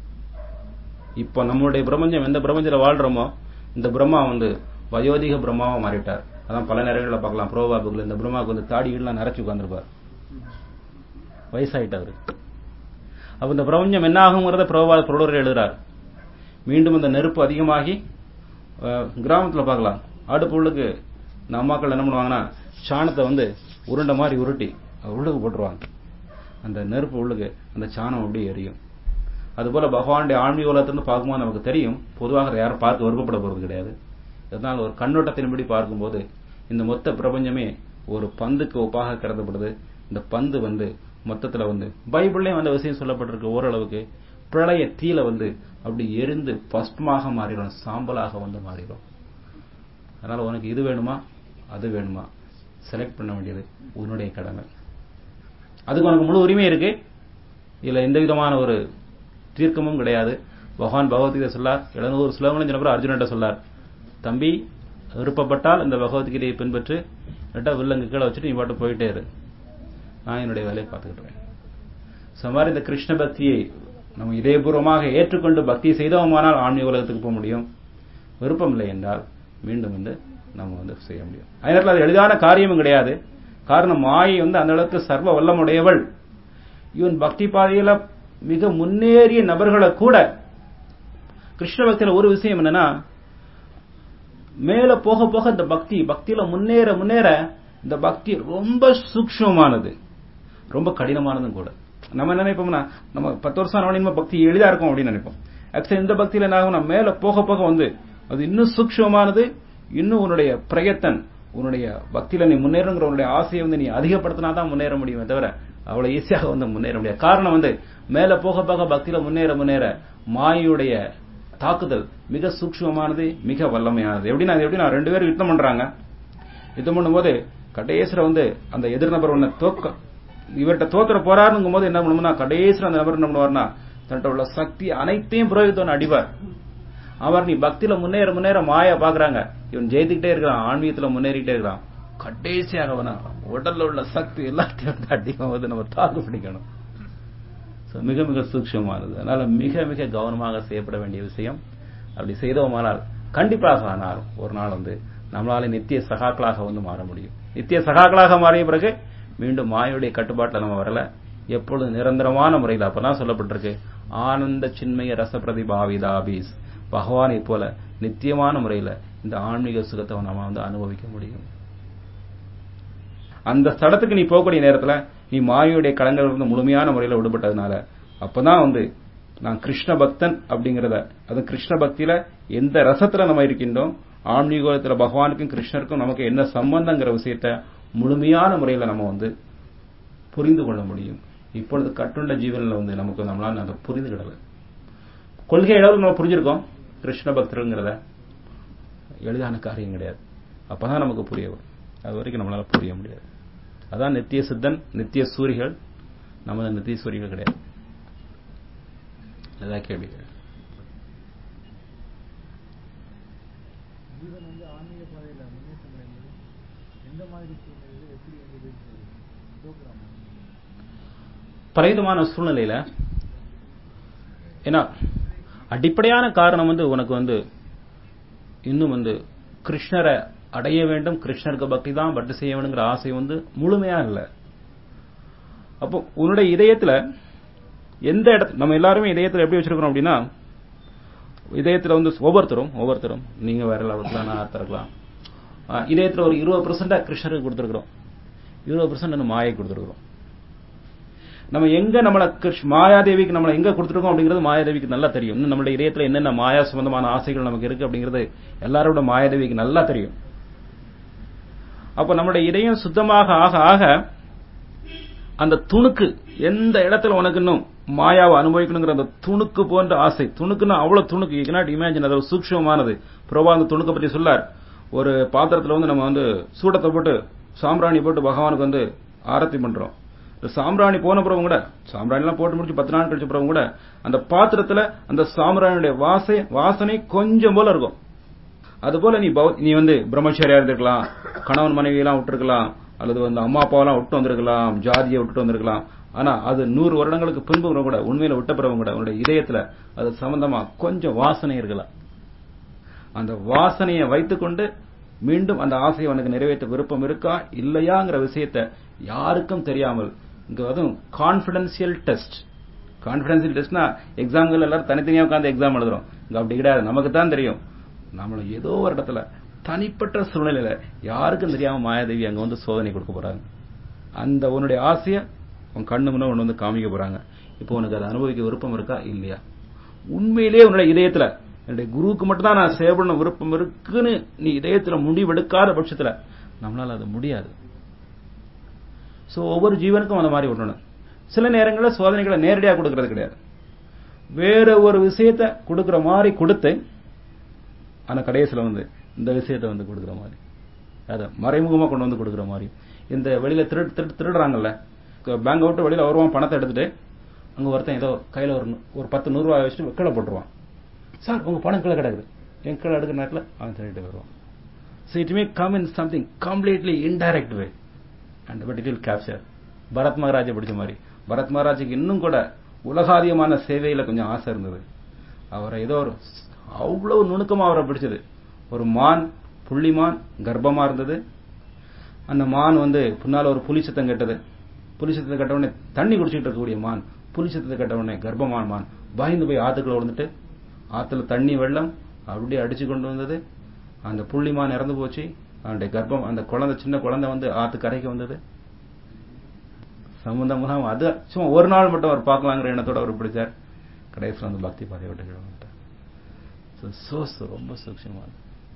இப்போ நம்மளுடைய பிரபஞ்சம் எந்த பிரபஞ்சத்தில் வாழ்றோமோ இந்த பிரம்மா வந்து வயோதிக பிரம்மாவா மாறிட்டார் அதான் பல நேரங்களில் பார்க்கலாம் புரோபாபுகள் இந்த பிரம்மாவுக்கு வந்து தாடிகள்லாம் நிறைச்சு உட்காந்துருப்பார் வயசாயிட்டாரு அப்ப இந்த பிரபஞ்சம் என்ன ஆகுங்கிறத புரோபாத புரோடர் எழுதுறார் மீண்டும் இந்த நெருப்பு அதிகமாகி கிராமத்தில் பார்க்கலாம் அடுப்பு உள்ளுக்கு இந்த அம்மாக்கள் என்ன பண்ணுவாங்கன்னா சாணத்தை வந்து உருண்டை மாதிரி உருட்டி உள்ளுக்கு போட்டுருவாங்க அந்த நெருப்பு உள்ளுக்கு அந்த சாணம் அப்படியே எரியும் அதுபோல பகவானுடைய ஆன்மீக உலகத்திலிருந்து பார்க்கும்போது நமக்கு தெரியும் பொதுவாக யாரும் பார்க்க விருப்பப்பட போறது கிடையாது அதனால் ஒரு கண்ணோட்டத்தின்படி பார்க்கும்போது இந்த மொத்த பிரபஞ்சமே ஒரு பந்துக்கு ஒப்பாக கருதப்படுது இந்த பந்து வந்து மொத்தத்துல வந்து பைபிள்லயும் அந்த விஷயம் சொல்லப்பட்டிருக்கு ஓரளவுக்கு பிரளய தீல வந்து அப்படி எரிந்து பஸ்பமாக மாறிடும் சாம்பலாக வந்து மாறிடும் அதனால உனக்கு இது வேணுமா அது வேணுமா செலக்ட் பண்ண வேண்டியது உன்னுடைய கடமை அதுக்கு உனக்கு முழு உரிமை இருக்கு இதுல எந்த விதமான ஒரு தீர்க்கமும் கிடையாது பகவான் பகவத்கீதை சொல்லார் எழுநூறு ஸ்லோகங்களும் சொன்னப்பறம் அர்ஜுனன்ட்ட சொல்லார் தம்பி விருப்பப்பட்டால் இந்த பகவத்கீதையை பின்பற்று இல்லாட்டா வில்லங்கு கீழே வச்சுட்டு நீ பாட்டு போயிட்டே இரு நான் என்னுடைய வேலையை பார்த்துக்கிட்டுறேன் ஸோ மாதிரி இந்த கிருஷ்ண பக்தியை நம்ம இதயபூர்வமாக ஏற்றுக்கொண்டு பக்தி செய்தோமானால் ஆன்மீக உலகத்துக்கு போக முடியும் விருப்பம் இல்லை என்றால் மீண்டும் வந்து நம்ம வந்து செய்ய முடியும் அதனால அது எளிதான காரியமும் கிடையாது காரணம் மாயை வந்து அந்த அளவுக்கு சர்வ வல்லமுடையவள் இவன் பக்தி பாதையில மிக முன்னேறிய நபர்களை கூட கிருஷ்ண பக்தியில ஒரு விஷயம் என்னன்னா மேல போக போக இந்த பக்தி பக்தியில முன்னேற முன்னேற இந்த பக்தி ரொம்ப சூக்ஷ்மமானது ரொம்ப கடினமானதும் கூட நம்ம என்ன நினைப்போம்னா நம்ம பத்து வருஷம் ஆனவன பக்தி எளிதா இருக்கும் அப்படின்னு நினைப்போம் ஆக்சுவலி இந்த பக்தியில என்ன ஆகும் மேல போக போக வந்து அது இன்னும் சூக்ஷ்மமானது இன்னும் உன்னுடைய பிரயத்தன் உன்னுடைய பக்தியில நீ முன்னேறங்கிற உன்னுடைய ஆசையை வந்து நீ அதிகப்படுத்தினா தான் முன்னேற முடியுமே தவிர அவ்வளவு ஈஸியாக வந்து முன்னேற முடியாது காரணம் வந்து மேல போக போக பக்தியில முன்னேற முன்னேற மாயுடைய தாக்குதல் மிக சூக்ஷ்மமானது மிக வல்லமையானது எப்படின்னா எப்படின்னா ரெண்டு பேரும் யுத்தம் பண்றாங்க யுத்தம் பண்ணும்போது கடைசியில வந்து அந்த எதிர் நபர் ஒன்ன தோக்க இவர்கிட்ட தோத்துற போறாருங்கும் போது என்ன பண்ணுவோம்னா கடைசியில் அந்த நபர் என்ன பண்ணுவார்னா தன்கிட்ட உள்ள சக்தி அனைத்தையும் புரோகித்தவன் அடிவார் அவர் நீ பக்தியில முன்னேற முன்னேற மாய பாக்குறாங்க இவன் ஜெயித்துக்கிட்டே இருக்கிறான் ஆன்மீகத்துல முன்னேறிட்டே இருக்கிறான் கடைசியாக அவன உடல்ல உள்ள சக்தி எல்லாத்தையும் வந்து அடிக்கும் போது நம்ம தாக்கு பிடிக்கணும் மிக மிக சூக்ஷமானது அதனால மிக மிக கவனமாக செய்யப்பட வேண்டிய விஷயம் அப்படி செய்தோமானால் கண்டிப்பாக ஆனால் ஒரு நாள் வந்து நம்மளால நித்திய சகாக்களாக வந்து மாற முடியும் நித்திய சகாக்களாக மாறிய பிறகு மீண்டும் மாயுடைய கட்டுப்பாட்டில் நம்ம வரல எப்பொழுது நிரந்தரமான முறையில் அப்பதான் சொல்லப்பட்டிருக்கு ஆனந்த சின்மய ரச பிரதிபாவிதாபீஸ் பகவானை போல நித்தியமான முறையில இந்த ஆன்மீக சுகத்தை நம்ம வந்து அனுபவிக்க முடியும் அந்த ஸ்தலத்துக்கு நீ போகக்கூடிய நேரத்துல நீ மாயுடைய கடங்கள் இருந்து முழுமையான முறையில் விடுபட்டதுனால அப்பதான் வந்து நான் கிருஷ்ண பக்தன் அப்படிங்கறத அது கிருஷ்ண பக்தியில எந்த ரசத்துல நம்ம இருக்கின்றோம் ஆன்மீகத்துல பகவானுக்கும் கிருஷ்ணருக்கும் நமக்கு என்ன சம்பந்தங்கிற விஷயத்த முழுமையான முறையில நம்ம வந்து புரிந்து கொள்ள முடியும் இப்பொழுது கட்டுண்ட ஜீவனில் வந்து நமக்கு நம்மளால அதை புரிந்துகிடல கொள்கை அளவு நம்ம புரிஞ்சிருக்கோம் கிருஷ்ண பக்தருங்கிறத எளிதான காரியம் கிடையாது அப்பதான் நமக்கு புரிய வரும் அது வரைக்கும் நம்மளால புரிய முடியாது அதான் நித்திய சித்தன் நித்திய சூரிகள் நமது நித்திய சூரிகள் கிடையாது அதான் கேள்வி ஜீவன் வந்து ஆன்மீக பாதையில முன்னேற்றம் அடைந்தது எந்த மாதிரி சூழ்நிலையில எப்படி வந்து ப்ரோக்ராம் பலவிதமான சூழ்நிலையில ஏன்னா அடிப்படையான காரணம் வந்து உனக்கு வந்து இன்னும் வந்து கிருஷ்ணரை அடைய வேண்டும் கிருஷ்ணருக்கு பக்தி தான் பட்டு செய்ய வேண்டுங்கிற ஆசை வந்து முழுமையா இல்லை அப்போ உன்னுடைய இதயத்துல எந்த இடத்துல நம்ம எல்லாருமே இதயத்துல எப்படி வச்சிருக்கிறோம் அப்படின்னா இதயத்துல வந்து ஒவ்வொருத்தரும் ஒவ்வொருத்தரும் நீங்க வேற லெவலுக்கு நான் அர்த்தம் இருக்கலாம் ஆஹ் இதயத்துல ஒரு இருபது பெர்சென்டா கிருஷ்ணருக்கு கொடுத்துருக்கிறோம் இருபது பெர்சென்ட் மாயை கொடுத்துருக்கிறோம் நம்ம எங்க நம்மள கிருஷ் மாயாதேவிக்கு நம்மள எங்க கொடுத்துருக்கோம் அப்படிங்கிறது மாயாதேவிக்கு நல்லா தெரியும் இன்னும் நம்மளுடைய இதயத்துல என்னென்ன மாயா சம்பந்தமான ஆசைகள் நமக்கு இருக்கு அப்படிங்கிறது எல்லாரோட மாயாதேவிக்கு நல்லா தெரியும் அப்ப நம்மளுடைய இதயம் சுத்தமாக ஆக ஆக அந்த துணுக்கு எந்த இடத்துல உனக்கு இன்னும் மாயாவை அனுபவிக்கணுங்கிற அந்த துணுக்கு போன்ற ஆசை துணுக்குன்னா அவ்வளவு துணுக்கு யூ cannot இமேஜின் அது ஒரு சூக்ஷ்மமானது பிரபா அந்த துணுக்க பற்றி சொல்லார் ஒரு பாத்திரத்துல வந்து நம்ம வந்து சூடத்தை போட்டு சாம்பிராணி போட்டு பகவானுக்கு வந்து ஆரத்தி பண்றோம் இந்த சாம்பிராணி போன பிறகு கூட சாம்பிராணி எல்லாம் போட்டு முடிச்சு பத்து நாள் கழிச்ச பிறகு கூட அந்த பாத்திரத்துல அந்த சாம்பிராணியுடைய வாசை வாசனை கொஞ்சம் போல இருக்கும் அது போல நீ பௌ- நீ வந்து பிரம்மச்சாரியா இருந்திருக்கலாம் கணவன் மனைவி எல்லாம் விட்டுருக்கலாம் அல்லது வந்து அம்மா அப்பாவெல்லாம் விட்டு வந்திருக்கலாம் ஜாதியை விட்டுட்டு வந்திருக்கலாம் ஆனா அது நூறு வருடங்களுக்கு பின்பு கூட உண்மையில விட்ட பிறகு கூட உன்னுடைய இதயத்துல அது சம்பந்தமா கொஞ்சம் வாசனை இருக்கலாம் அந்த வாசனையை வைத்துக்கொண்டு மீண்டும் அந்த ஆசையை உனக்கு நிறைவேற்ற விருப்பம் இருக்கா இல்லையாங்கிற விஷயத்தை யாருக்கும் தெரியாமல் இங்க அதுவும் கான்பிடன்சியல் டெஸ்ட் கான்பிடன்சியல் டெஸ்ட்னா எக்ஸாம்கள் எல்லாரும் தனித்தனியா உட்கார்ந்து எக்ஸாம் எழுதுறோம் இங்க அப்படி கிடையாது நமக்கு தான் தெரியும் நம்மள ஏதோ ஒரு இடத்துல தனிப்பட்ட சூழ்நிலையில யாருக்கும் தெரியாம மாயாதேவி அங்க வந்து சோதனை கொடுக்க போறாங்க அந்த உன்னுடைய ஆசைய உன் கண்ணு முன்ன ஒண்ணு வந்து காமிக்க போறாங்க இப்போ உனக்கு அதை அனுபவிக்க விருப்பம் இருக்கா இல்லையா உண்மையிலேயே உன்னுடைய இதயத்துல என்னுடைய குருவுக்கு மட்டும் தான் நான் சேவை பண்ண விருப்பம் இருக்குன்னு நீ இதயத்துல முடிவெடுக்காத பட்சத்துல நம்மளால அது முடியாது சோ ஒவ்வொரு ஜீவனுக்கும் அந்த மாதிரி விடணும் சில நேரங்களில் சோதனைகளை நேரடியாக கொடுக்கறது கிடையாது வேற ஒரு விஷயத்தை கொடுக்கிற மாதிரி கொடுத்து ஆனா கடைசியில வந்து இந்த விஷயத்தை வந்து கொடுக்கிற மாதிரி அத மறைமுகமா கொண்டு வந்து கொடுக்கிற மாதிரி இந்த வெளியில திருடு திருடு திருடுறாங்கல்ல பேங்க் விட்டு வெளியில வருவான் பணத்தை எடுத்துட்டு அங்க ஒருத்தன் ஏதோ கையில ஒரு நூ- ஒரு பத்து நூறு ரூபாய் வச்சுட்டு கீழே போட்டுருவான் சார் உங்க பணம் கீழே கிடக்குது என் கீழே எடுக்கிற நேரத்தில் அவன் திருடிட்டு வருவான் so it may come in something completely indirect way and but it will capture Bharat மகாராஜை பிடிச்ச மாதிரி பரத் மகாராஜுக்கு இன்னும் கூட உலகாதியமான சேவையில கொஞ்சம் ஆசை இருந்தது அவரை ஏதோ ஒரு அவ்வளவு நுணுக்கமா அவரை பிடிச்சது ஒரு மான் புள்ளிமான் கர்ப்பமா இருந்தது அந்த மான் வந்து பின்னால ஒரு புலி சத்தம் கெட்டது புலி சத்தத்தை கட்ட உடனே தண்ணி குடிச்சிட்டு இருக்கக்கூடிய மான் புலி சத்தத்தை கட்ட உடனே கர்ப்பமான மான் பயந்து போய் ஆத்துக்குள்ள விழுந்துட்டு ஆத்துல தண்ணி வெள்ளம் அப்படியே அடிச்சு கொண்டு வந்தது அந்த புள்ளிமான் இறந்து போச்சு அவனுடைய கர்ப்பம் அந்த குழந்தை சின்ன குழந்தை வந்து ஆத்து கரைக்கு வந்தது சம்பந்தமா அது சும்மா ஒரு நாள் மட்டும் அவர் பார்க்கலாங்கிற எண்ணத்தோட அவர் பிடிச்சார் கடைசியில் வந்து பக்தி பாதை விட்டு கிழமைட்டார் சோ சோ ரொம்ப சூக்ஷமானது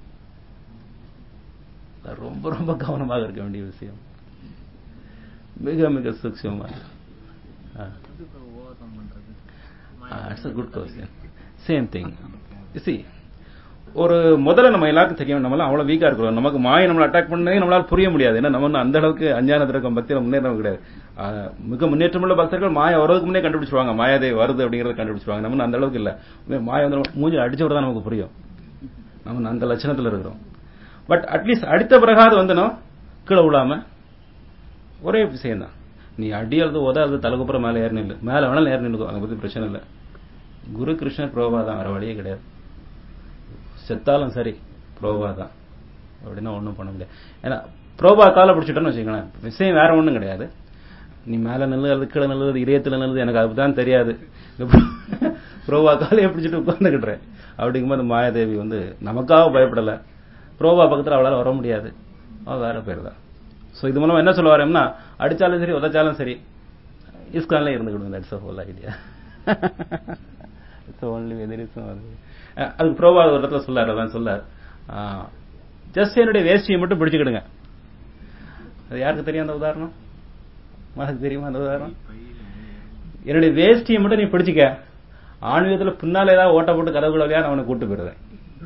அது ரொம்ப ரொம்ப கவனமாக இருக்க வேண்டிய விஷயம் மிக மிக சூக்ஷமானது எதுக்கு ஓவர் கம் பண்றது it's a good question same thing see ஒரு முதல்ல நம்ம எல்லாருக்கும் தெரியும் நம்மளாம் அவ்வளவு வீக்கா இருக்கிறோம் நமக்கு மாயை நம்மளை அட்டாக் பண்ணதே நம்மளால புரிய முடியாது ஏன்னா நம்ம ஒண்ணும் அந்த அளவுக்கு அஞ்ஞானத்துல இருக்க பக்தியில முன்னேறம் கிடையாது ஆஹ் மிக முன்னேற்றமுள்ள பக்தர்கள் மாயா வரதுக்கு முன்னே கண்டுபிடிச்சிருவாங்க மாயாதேவி வருது அப்படிங்கறத கண்டுபிடிச்சிருவாங்க நம்ம அந்த அளவுக்கு இல்ல மாயா வந்து மூஞ்சி அடிச்ச தான் நமக்கு புரியும் நம்ம அந்த லட்சணத்துல இருக்கிறோம் பட் அட்லீஸ்ட் அடித்த பிறகாது வந்தனும் கீழே விழாம ஒரே விஷயம் தான் நீ அடி அல்லது உத அல்லது தலைக்குப்புறம் மேலே ஏறி நில்லு மேலே வேணாலும் ஏறி நில்லுக்கும் அதை பத்தி பிரச்சனை இல்லை குரு கிருஷ்ணர் புரோபா தான் வேற வழியே கிடையாது செத்தாலும் சரி புரோபா தான் அப்படின்னா ஒன்றும் பண்ண முடியாது ஏன்னா புரோபா காலை பிடிச்சிட்டோன்னு வச்சுக்கோங்களேன் விஷயம் வேற ஒன்றும் கிடையாது நீ மேலே நில்லு அல்லது கீழே நில்லுது இதயத்தில் நில்லுது எனக்கு அதுதான் தெரியாது புரோபா காலையை பிடிச்சிட்டு உட்காந்துக்கிட்டுறேன் அப்படிங்கும்போது மாயாதேவி வந்து நமக்காக பயப்படலை புரோபா பக்கத்தில் அவளால் வர முடியாது அவள் வேற பேர் தான் ஸோ இது மூலமா என்ன சொல்ல வரேன்னா அடிச்சாலும் சரி உதைச்சாலும் சரி இஸ்கான்ல இருந்துக்கிடுங்க that's whole idea it's only வெதரிசம் அது அஹ் அதுக்கு ப்ரோவா ஒரு இடத்துல சொல்லார் அதான் சொல்லார் ஜஸ்ட் என்னுடைய வேஷ்டியை மட்டும் பிடிச்சுக்கிடுங்க அது யாருக்கு தெரியும் அந்த உதாரணம் உனக்கு தெரியுமா அந்த உதாரணம் என்னுடைய வேஷ்டியை மட்டும் நீ பிடிச்சிக்க ஆன்மீகத்துல பின்னால ஏதாவது ஓட்ட போட்டு கதவு குழவையா நான் அவனை கூட்டு போயிடுறேன்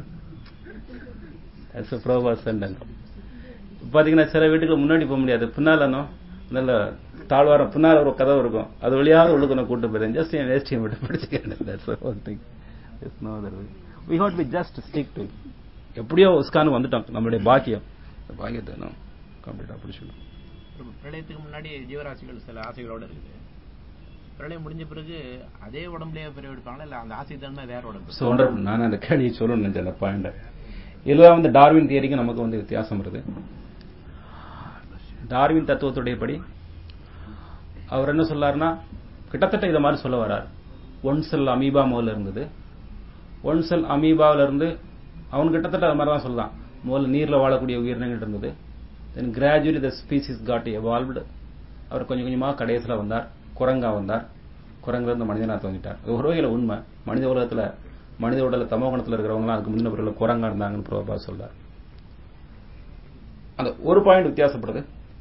தட்ஸ் ப்ரோவா சென்டென்ஸ் பாத்தீங்கன்னா சில வீட்டுக்கு முன்னாடி போக முடியாது பின்னாலனோ நல்ல தாழ்வாரம் பின்னால ஒரு கதவு இருக்கும் அது வழியாக உள்ளுக்கு நான் கூட்டு போயிருந்தேன் ஜஸ்ட் என் வேஸ்டியை மட்டும் படிச்சுக்கிறேன் that's one thing it's no other we had be just stick to எப்படியோ உஸ்கானு வந்துட்டோம் நம்மளுடைய பாக்கியம் இந்த பாக்கியத்தை நான் கம்ப்ளீட்டா பிடிச்சிடும் பிரபு, பிரளயத்துக்கு முன்னாடி ஜீவராசிகள் சில ஆசைகளோட இருக்குது பிரளயம் முடிஞ்ச பிறகு அதே உடம்புலயே பிறகு எடுப்பாங்களா இல்ல அந்த ஆசை தானே வேற உடம்பு ஸோ ஒண்டர்ஃபுல் நான் அந்த கேள்வியை சொல்லணும்னு நினைச்சேன் அந்த பாயிண்ட் இதுதான் வந்து டார்வின் தியரிக்கு நமக்கு வந்து வித்தியாசம் வருது டார்வின் தத்துவத்துடைய படி அவர் என்ன சொல்லாருன்னா கிட்டத்தட்ட இதை மாதிரி சொல்ல வரார் ஒன் செல் அமீபா முதல்ல இருந்தது ஒன் செல் அமீபாவில இருந்து அவன் கிட்டத்தட்ட அது மாதிரி தான் சொல்லலாம் முதல்ல நீர்ல வாழக்கூடிய உயிரினங்கள் இருந்தது then gradually the species got evolved அவர் கொஞ்சம் கொஞ்சமாக கடைசியில் வந்தார் குரங்கா வந்தார் குரங்குல இருந்து மனிதனா தோங்கிட்டார் அது ஒரு வகையில் உண்மை மனித உலகத்துல மனித உடல தமோகுணத்தில் இருக்கிறவங்களாம் அதுக்கு முந்தின பிறகு குரங்கா இருந்தாங்கன்னு பிரபா சொல்றார் அந்த ஒரு பாயிண்ட் வித்தியாசப்படுது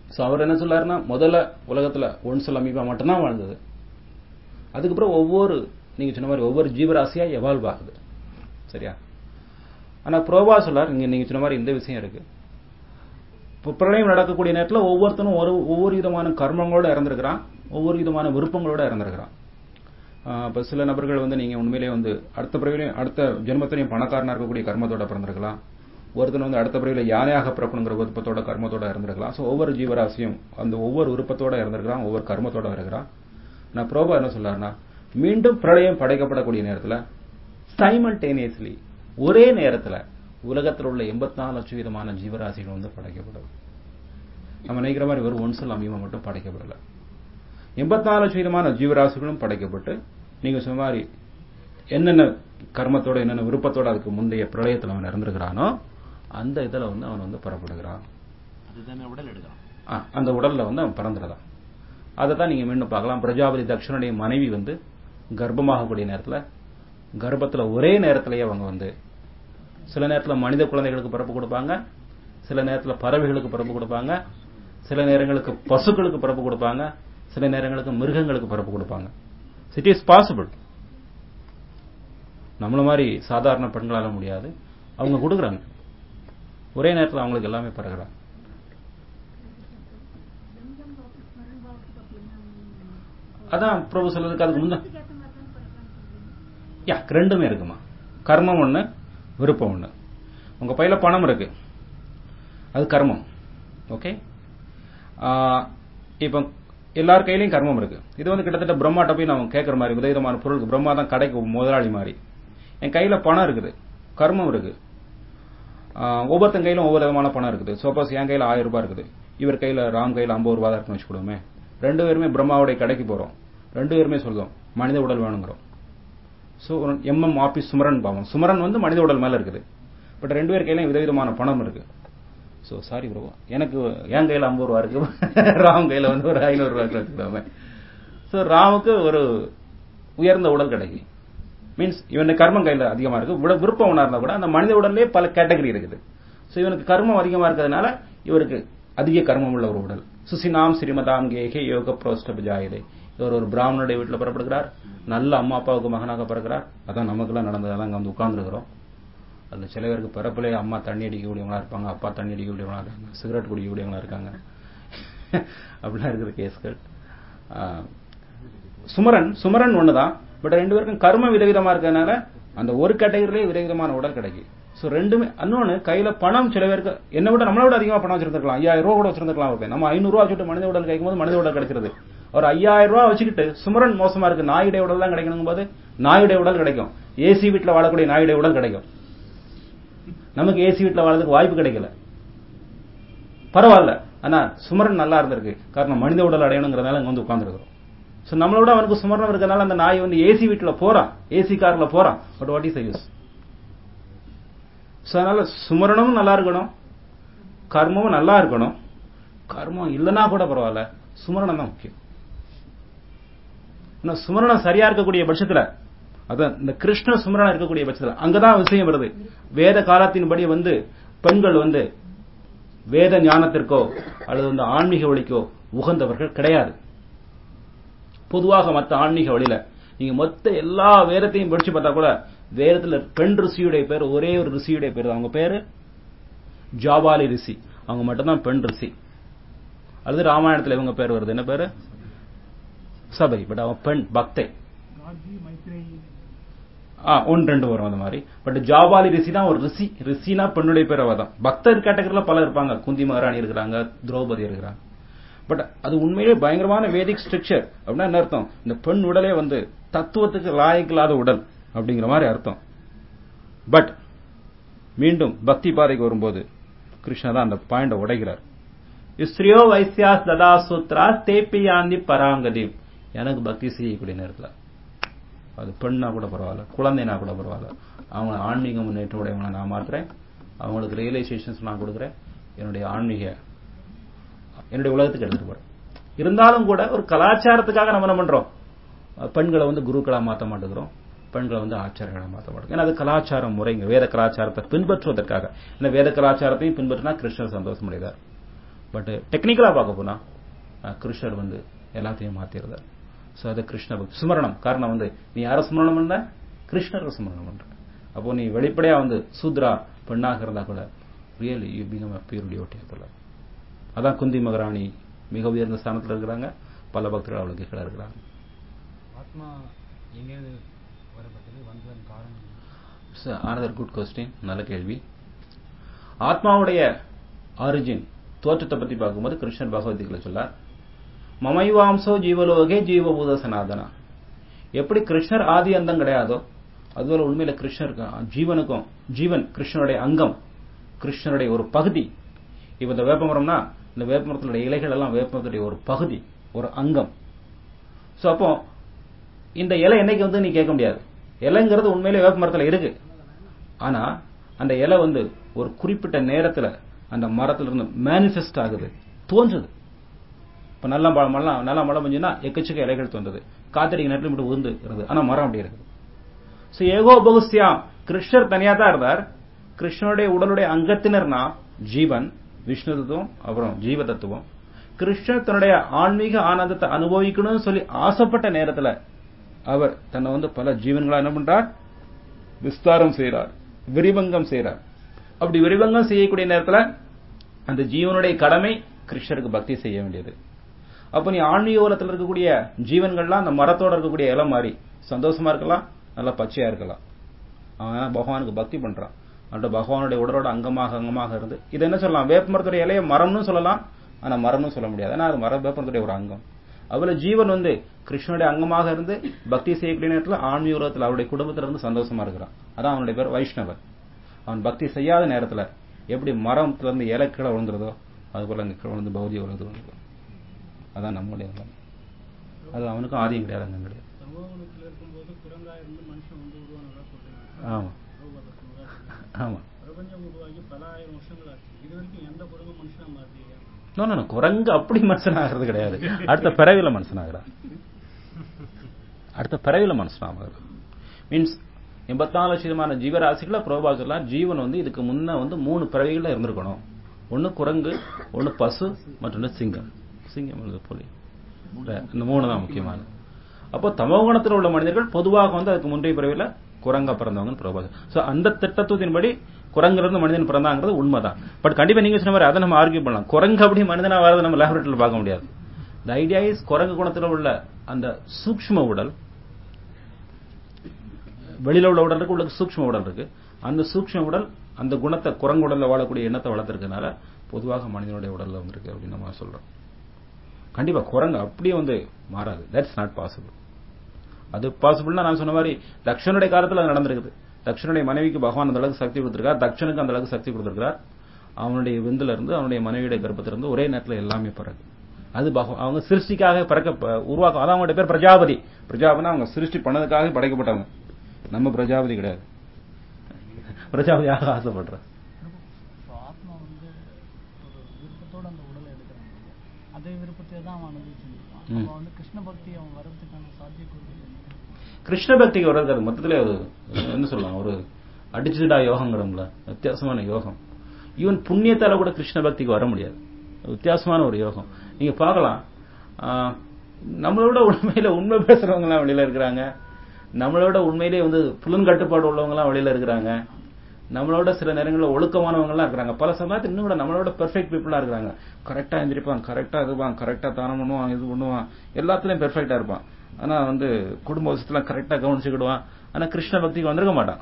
ஸோ அவர் என்ன சொல்லாருன்னா முதல்ல உலகத்துல ஒன் சொல் அமீபா மட்டும்தான் வாழ்ந்தது அதுக்கப்புறம் ஒவ்வொரு நீங்க சொன்ன மாதிரி ஒவ்வொரு ஜீவராசியா எவால்வ் ஆகுது சரியா ஆனா புரோபா சொல்லார் இங்க நீங்க சொன்ன மாதிரி இந்த விஷயம் இருக்கு இப்போ பிரளயம் நடக்கக்கூடிய நேரத்தில் ஒவ்வொருத்தனும் ஒரு ஒவ்வொரு விதமான கர்மங்களோட இறந்துருக்கிறான் ஒவ்வொரு விதமான விருப்பங்களோட இறந்துருக்கிறான் இப்போ சில நபர்கள் வந்து நீங்க உண்மையிலேயே வந்து அடுத்த பிறவிலையும் அடுத்த ஜென்மத்திலையும் பணக்காரனா இருக்கக்கூடிய கர்மத்தோட பிறந்திருக்கலாம் ஒருத்தன் வந்து அடுத்த பிறவில யானையாக பிறக்கணுங்கிற விருப்பத்தோட கர்மத்தோட இருந்திருக்கலாம் ஸோ ஒவ்வொரு ஜீவராசியும் அந்த ஒவ்வொரு விருப்பத்தோட இருந்திருக்கிறான் ஒவ்வொரு கர்மத்தோட இருக்கிறான் நான் புரோபா என்ன சொல்றாருன்னா மீண்டும் பிரளயம் படைக்கப்படக்கூடிய நேரத்தில் சைமல்டேனியஸ்லி ஒரே நேரத்துல உலகத்தில் உள்ள எண்பத்தி நாலு லட்சம் விதமான ஜீவராசிகள் வந்து படைக்கப்படும் நம்ம நினைக்கிற மாதிரி ஒரு ஒன்சல் அமீமா மட்டும் படைக்கப்படல எண்பத்தி நாலு லட்சம் விதமான ஜீவராசிகளும் படைக்கப்பட்டு நீங்க சொன்ன மாதிரி என்னென்ன கர்மத்தோட என்னென்ன விருப்பத்தோட அதுக்கு முந்தைய பிரளயத்தில் அவன் இறந்துருக்கிறானோ அந்த இதுல வந்து அவன் வந்து புறப்படுகிறான் அதுதானே உடல் எடுக்கலாம் ஆ, அந்த உடல்ல வந்து அவன் பிறந்துடுறான் அதை தான் நீங்க மீண்டும் பார்க்கலாம் பிரஜாபதி தக்ஷனுடைய மனைவி வந்து கர்ப்பமாகக்கூடிய நேரத்துல கர்ப்பத்துல ஒரே நேரத்திலேயே அவங்க வந்து சில நேரத்துல மனித குழந்தைகளுக்கு பிறப்பு கொடுப்பாங்க சில நேரத்துல பறவைகளுக்கு பிறப்பு கொடுப்பாங்க சில நேரங்களுக்கு பசுக்களுக்கு பிறப்பு கொடுப்பாங்க சில நேரங்களுக்கு மிருகங்களுக்கு பிறப்பு கொடுப்பாங்க இட் இஸ் பாசிபிள் நம்மள மாதிரி சாதாரண பெண்களால முடியாது அவங்க கொடுக்குறாங்க ஒரே நேரத்துல அவங்களுக்கு எல்லாமே பிறகுறாங்க அதான் பிரபு சொல்றதுக்கு அதுக்கு முன்ன யா ரெண்டுமே இருக்குமா கர்மம் ஒண்ணு விருப்பம் ஒண்ணு உங்க பையில பணம் இருக்கு அது கர்மம் ஓகே இப்போ எல்லார் கையிலயும் கர்மம் இருக்கு இது வந்து கிட்டத்தட்ட பிரம்மாட்ட போய் நம்ம கேட்கற மாதிரி விதவிதமான பொருளுக்கு பிரம்மா தான் கடைக்கு முதலாளி மாதிரி என் கையில பணம் இருக்குது கர்மம் இருக்கு ஆஹ் ஒவ்வொருத்தன் கையிலும் ஒவ்வொரு விதமான பணம் இருக்குது சப்போஸ் என் கையில ஆயிரம் ரூபாய் இருக்குது இவர் கையில ராம் கையில ஐம்பது ரூபாய் தான் இருக்குன்னு வச்சுக்கிடுவோமே ரெண்டு பேருமே பிரம்மாவுடைய கடைக்கு போறோம் ரெண்டு பேருமே சொல்றோம் மனித உடல் வேணுங்கிறோம் ஸோ எம்எம் ஆபீஸ் சுமரன் பாவம் சுமரன் வந்து மனித உடல் மேல இருக்குது பட் ரெண்டு பேர் கையிலும் விதவிதமான பணம் இருக்கு ஸோ சாரி ப்ரோ எனக்கு என் கையில ஐம்பது ரூபா இருக்கு ராம் கையில வந்து ஒரு ஐநூறு ரூபாய்க்கு வச்சுக்கிடாம ஸோ ராமுக்கு ஒரு உயர்ந்த உடல் கிடைக்கும் மீன்ஸ் இவனுக்கு கர்மம் கையில அதிகமா இருக்கு விட- விருப்பம் ஒன்றா இருந்தா கூட அந்த மனித உடல்லே பல கேட்டகரி இருக்குது ஸோ இவனுக்கு கர்மம் அதிகமா இருக்கிறதுனால இவருக்கு அதிக கர்மம் உள்ள ஒரு உடல் சுசினாம் ஸ்ரீமதாம் கேகே யோக புரோஷ்ட விஜாயதே இவர் ஒரு பிராமணனுடைய வீட்டில் பிறப்படுகிறார் நல்ல அம்மா அப்பாவுக்கு மகனாக பிறக்கிறார் அதான் நமக்கெல்லாம் நடந்தது அதான் அங்க வந்து உட்கார்ந்துருக்கிறோம் அதுல சில பேருக்கு பிறப்பிலே அம்மா தண்ணி அடிக்கக்கூடியவங்களா இருப்பாங்க அப்பா தண்ணி அடிக்கக்கூடியவங்களா இருக்காங்க சிகரெட் குடிக்கக்கூடியவங்களா இருக்காங்க அப்படிலாம் இருக்கிற கேஸ்கள் ஆஹ், சுமரன் சுமரன் ஒண்ணுதான் பட் ரெண்டு பேருக்கும் கர்ம விதவிதமா இருக்கிறதுனால அந்த ஒரு கேட்டகரியிலே விதவிதமான உடல் கிடைக்கும் சோ ரெண்டுமே இன்னொன்னு கையில பணம் சில பேருக்கு என்ன விட நம்மளை விட அதிகமா பணம் வச்சிருந்திருக்கலாம் ஐயாயிரம் ரூபா கூட வச்சிருந்திருக்கலாம் அவருக்கு. நம்ம ஐநூறு ரூபா வச்சுட்டு மனித உடல் கிடைக்கும் போது மனித உடல் கிடைக்கிறது ஒரு ஐயாயிரம் ரூபா வச்சுக்கிட்டு சுமரன் மோசமா இருக்கு நாயுடைய உடல் தான் கிடைக்கணும் போது நாயுடைய உடல் கிடைக்கும் ஏசி வீட்டுல வாழக்கூடிய நாயுடைய உடல் கிடைக்கும் நமக்கு ஏசி வீட்டுல வாழறதுக்கு வாய்ப்பு கிடைக்கல பரவாயில்ல ஆனா சுமரன் நல்லா இருந்திருக்கு காரணம் மனித உடல் அடையணுங்கிறதுனால இங்க வந்து உட்கார்ந்துருக்கிறோம் சோ நம்மளோட அவனுக்கு சுமரணம் இருக்கறனால அந்த நாய் வந்து ஏசி வீட்டுல போறான் ஏசி கார்ல போறான் but what is use so அதனால சுமரணமும் நல்லா இருக்கணும் கர்மமும் நல்லா இருக்கணும் கர்மம் இல்லைன்னா கூட பரவாயில்ல சுமரணம் தான் முக்கியம் ஆனா சுமரணம் சரியா இருக்கக்கூடிய பட்சத்துல அதான் இந்த கிருஷ்ண சுமரணம் இருக்கக்கூடிய பட்சத்துல அங்கதான் விஷயம் வருது வேத காலத்தின்படி வந்து பெண்கள் வந்து வேத ஞானத்திற்கோ அல்லது வந்து ஆன்மீக வழிக்கோ உகந்தவர்கள் கிடையாது பொதுவாக மற்ற ஆன்மீக வழியில நீங்க மொத்த எல்லா வேதத்தையும் படிச்சு பார்த்தா கூட வேதத்துல பெண் ரிஷியுடைய பேர் ஒரே ஒரு ரிஷியுடைய பேர் அவங்க பேரு ஜாபாலி ரிஷி அவங்க மட்டும்தான் பெண் ரிஷி அல்லது ராமாயணத்துல இவங்க பேர் வருது என்ன பேரு சபை பட் அவன் பெண் பக்தை கார்கி மைத்ரேயி ஆ ஒன்று ரெண்டு வரும் அந்த மாதிரி பட் ஜாபாலி ரிஷி தான் ஒரு ரிஷி ரிஷினா பெண்ணுடைய பேர் அவ தான் பக்தர் கேட்டகரியில பல இருப்பாங்க குந்தி மகாராணி இருக்கிறாங்க திரௌபதி இருக்கிறாங்க பட் அது உண்மையிலே பயங்கரமான வேதிக் ஸ்ட்ரக்சர் அப்படின்னா என்ன அர்த்தம் இந்த பெண் உடலே வந்து தத்துவத்துக்கு லாயக்கில்லாத உடல் அப்படிங்கிற மாதிரி அர்த்தம் பட் மீண்டும் பக்தி பாதைக்கு வரும்போது கிருஷ்ணா தான் அந்த பாயிண்ட உடைக்கிறார் ஸ்ரீயோ வைசியாஸ் ததா சூத்ரா தேப்பியாந்தி பராங்கதி எனக்கு பக்தி செய்யக்கூடிய நேரத்தில் அது பெண்ணா கூட பரவாயில்ல குழந்தைனா கூட பரவாயில்ல அவங்க ஆன்மீக முன்னேற்ற உடையவங்களை நான் மாத்துறேன் அவங்களுக்கு ரியலைசேஷன்ஸ் நான் கொடுக்குறேன் என்னுடைய ஆன்மீக என்னுடைய உலகத்துக்கு எடுத்துட்டு போறேன் இருந்தாலும் கூட ஒரு கலாச்சாரத்துக்காக நம்ம என்ன பண்றோம் அஹ் பெண்களை வந்து குருக்களா மாத்த மாட்டேங்கிறோம் பெண்களை வந்து ஆச்சாரியர்களா மாத்த மாட்டோம் ஏன்னா அது கலாச்சார முறைங்க வேத கலாச்சாரத்தை பின்பற்றுவதற்காக ஏன்னா வேத கலாச்சாரத்தையும் பின்பற்றினா கிருஷ்ணர் சந்தோஷம் அடைகிறார் பட் டெக்னிக்கலா பார்க்க போனா அஹ், கிருஷ்ணர் வந்து எல்லாத்தையும் மாத்திருந்தார் சோ அது கிருஷ்ண பக்தி சுமரணம் காரணம் வந்து நீ யார சுமரணம் பண்ண கிருஷ்ணரை சுமரணம் பண்ற அப்போ நீ வெளிப்படையா வந்து சூத்ரா பெண்ணாக இருந்தா கூட really you become a pure devotee போல அதான் குந்தி மகாராணி மிக உயர்ந்த ஸ்தானத்துல இருக்கிறாங்க பல பக்தர்கள் அவளுக்கு கீழே இருக்கிறாங்க ஆத்மா எங்கேருந்து வரப்பட்டது வந்ததன் காரணம் another குட் கொஸ்டின் நல்ல கேள்வி ஆத்மாவுடைய ஆரிஜின் தோற்றத்தை பத்தி பார்க்கும்போது கிருஷ்ணன் பகவத்கீதையில சொல்லார் மமைவாம்சோ ஜீவலோகே ஜீவபூத சனாதனா எப்படி கிருஷ்ணர் ஆதி அந்தம் கிடையாதோ அதுபோல உண்மையில கிருஷ்ணருக்கு ஜீவனுக்கும் ஜீவன் கிருஷ்ணனுடைய அங்கம் கிருஷ்ணனுடைய ஒரு பகுதி இப்ப இந்த வேப்பமரம்னா இந்த வேப்பமரத்தினுடைய இலைகள் எல்லாம் வேப்பமரத்துடைய ஒரு பகுதி ஒரு அங்கம் சோ அப்போ இந்த இலை என்னைக்கு வந்து நீ கேட்க முடியாது இலைங்கிறது உண்மையிலே வேப்பமரத்துல இருக்கு ஆனா அந்த இலை வந்து ஒரு குறிப்பிட்ட நேரத்துல அந்த மரத்துல இருந்து மேனிஃபெஸ்ட் ஆகுது தோன்றுது இப்ப நல்ல மழை மழை நல்லா மழை பெஞ்சுன்னா எக்கச்சக்க இலைகள் தோன்றுது காத்தடிக்க நேரத்தில் மட்டும் உந்து இருந்தது ஆனா மரம் அப்படி இருக்குது சோ ஏகோ பகுஸ்யாம் கிருஷ்ணர் தனியா தான் இருந்தார் கிருஷ்ணனுடைய உடலுடைய அங்கத்தினர்னா ஜீவன் விஷ்ணு தத்துவம் அப்புறம் ஜீவ தத்துவம் கிருஷ்ணர் தன்னுடைய ஆன்மீக ஆனந்தத்தை அனுபவிக்கணும்னு சொல்லி ஆசைப்பட்ட நேரத்துல அவர் தன்னை வந்து பல ஜீவன்களா என்ன பண்றார் விஸ்தாரம் செய்றார் விரிவங்கம் செய்றார் அப்படி விரிவங்கம் செய்யக்கூடிய நேரத்துல அந்த ஜீவனுடைய கடமை கிருஷ்ணருக்கு பக்தி செய்ய வேண்டியது அப்ப நீ ஆன்மீக உலகத்தில் இருக்கக்கூடிய ஜீவன்கள்லாம் அந்த மரத்தோட இருக்கக்கூடிய இலம் மாதிரி சந்தோஷமா இருக்கலாம் நல்லா பச்சையா இருக்கலாம் அவன் பகவானுக்கு பக்தி பண்றான் அவன்கிட்ட பகவானுடைய உடலோட அங்கமாக அங்கமாக இருந்து இது என்ன சொல்லலாம் வேப்பமரத்துடைய இலைய மரம்னு சொல்லலாம் ஆனா மரம்னு சொல்ல முடியாது ஏன்னா அது மர வேப்பமரத்துடைய ஒரு அங்கம் அதுல ஜீவன் வந்து கிருஷ்ணனுடைய அங்கமாக இருந்து பக்தி செய்யக்கூடிய நேரத்தில் ஆன்மீக உலகத்தில் அவருடைய குடும்பத்துல இருந்து சந்தோஷமா இருக்கிறான் அதான் அவனுடைய பேர் வைஷ்ணவர் அவன் பக்தி செய்யாத நேரத்துல எப்படி மரத்துல இருந்து இலை கீழே விழுந்துருதோ அது போல அங்க கீழே விழுந்து பௌதிக உலகத்து விழுந்துரும் அதான் நம்முடைய நிலைமை. அது அவனுக்கும் ஆதியம் கிடையாது அங்கம் கிடையாது சமூகத்தில் இருக்கும்போது குரங்கா இருந்து மனுஷன் வந்து உருவானதா சொல்றீங்க ஆமா ரூபத்தை உருவாக்கி. ஆமா பிரபஞ்சம் உருவாகி பல ஆயிரம் வருஷங்கள் ஆச்சு இது வரைக்கும் எந்த குரங்கும் மனுஷனா மாறலையா நோ நோ குரங்கு அப்படி மனுஷனாகிறது கிடையாது அடுத்த பிறவில மனுஷனாகிறான் அடுத்த பிறவில மனுஷனாகிறான் மீன்ஸ் எண்பத்தாலு லட்சமான ஜீவராசிகள பிரபா சொல்லலாம் ஜீவன் வந்து இதுக்கு முன்ன வந்து மூணு பிறவிகள்ல இருந்திருக்கணும் ஒன்னு குரங்கு ஒன்னு பசு மற்றொன்னு சிங்கம் சிங்கம் அல்லது புலி இந்த மூணு தான் முக்கியமானது அப்போ தமோகுணத்தில் உள்ள மனிதர்கள் பொதுவாக வந்து அதுக்கு முந்தைய பிறவில குரங்கா பிறந்தவங்க பிரபா சோ அந்த திட்டத்தின்படி குரங்கிலிருந்து மனிதன் பிறந்தாங்கிறது உண்மைதான் பட் கண்டிப்பா நீங்க சொன்ன மாதிரி அதை நம்ம ஆர்கியூ பண்ணலாம் குரங்கு அப்படி மனிதனா வரது நம்ம லேபரேட்டரியில் பார்க்க முடியாது த ஐடியா இஸ் குரங்கு குணத்தில் உள்ள அந்த சூக்ஷ்ம உடல் வெளியில உள்ள உடல் இருக்கு உள்ள சூக்ஷ்ம உடல் இருக்கு அந்த சூக்ஷ்ம உடல் அந்த குணத்தை குரங்கு உடல்ல வாழக்கூடிய எண்ணத்தை வளர்த்திருக்கனால பொதுவாக மனிதனுடைய உடல்ல வந்திருக்கு அப்படின்னு நம்ம சொல்றோம் கண்டிப்பா குரங்கு அப்படியே வந்து மாறாது தட்ஸ் நாட் பாசிபிள் அது பாசிபிள்னா நான் சொன்ன மாதிரி தக்ஷனுடைய காலத்துல அது நடந்திருக்குது தக்ஷனுடைய மனைவிக்கு பகவான் அந்த அளவுக்கு சக்தி கொடுத்திருக்கார் தக்ஷனுக்கு அந்த அளவுக்கு சக்தி கொடுத்திருக்கார் அவனுடைய விந்துல இருந்து அவனுடைய மனைவியுடைய கர்ப்பத்திலிருந்து ஒரே நேரத்தில் எல்லாமே பிறகு அது பகவான் அவங்க சிருஷ்டிக்காக பிறக்க உருவாக்கம் அதான் அவங்களுடைய பேர் பிரஜாபதி பிரஜாபதி அவங்க சிருஷ்டி பண்ணதுக்காக படைக்கப்பட்டவங்க நம்ம பிரஜாபதி கிடையாது பிரஜாபதியாக ஆசைப்படுற இப்போ ஆத்மா வந்து ஒரு விருப்பத்தோட அந்த உடலை எடுக்கிறாங்க அதே விருப்பத்தை தான் அவன் அனுபவிச்சுருக்கான் ம். அப்போ வந்து கிருஷ்ண பக்தி அவன் வர்றதுக்கான சாத்தியக்கூறு என்ன? கிருஷ்ண பக்திக்கு வர்றது அது மொத்தத்துல ஒரு என்ன சொல்லலாம் ஒரு அடிச்சுடா யோகங்கிறோம்ல வித்தியாசமான யோகம் ஈவன் புண்ணியத்தால கூட கிருஷ்ண பக்திக்கு வர முடியாது வித்தியாசமான ஒரு யோகம் நீங்க பார்க்கலாம் ஆஹ், நம்மளோட உண்மையில உண்மை பேசுறவங்க எல்லாம் வெளியில இருக்கிறாங்க நம்மளோட உண்மையிலேயே வந்து புலன் கட்டுப்பாடு உள்ளவங்க எல்லாம் வெளியில இருக்கிறாங்க நம்மளோட சில நேரங்களில் ஒழுக்கமானவங்க எல்லாம் இருக்கிறாங்க பல சமயத்தில் இன்னும் கூட நம்மளோட பெர்ஃபெக்ட் பீப்புளா இருக்காங்க கரெக்டா எந்திரிப்பான் கரெக்டா இதுவான் கரெக்டா தானம் பண்ணுவான் இது பண்ணுவான் எல்லாத்துலயும் பெர்ஃபெக்டா இருப்பான் ஆனா வந்து குடும்ப விஷயத்துல கரெக்டா கவனிச்சுக்கிடுவான் ஆனா கிருஷ்ண பக்திக்கு வந்திருக்க மாட்டான்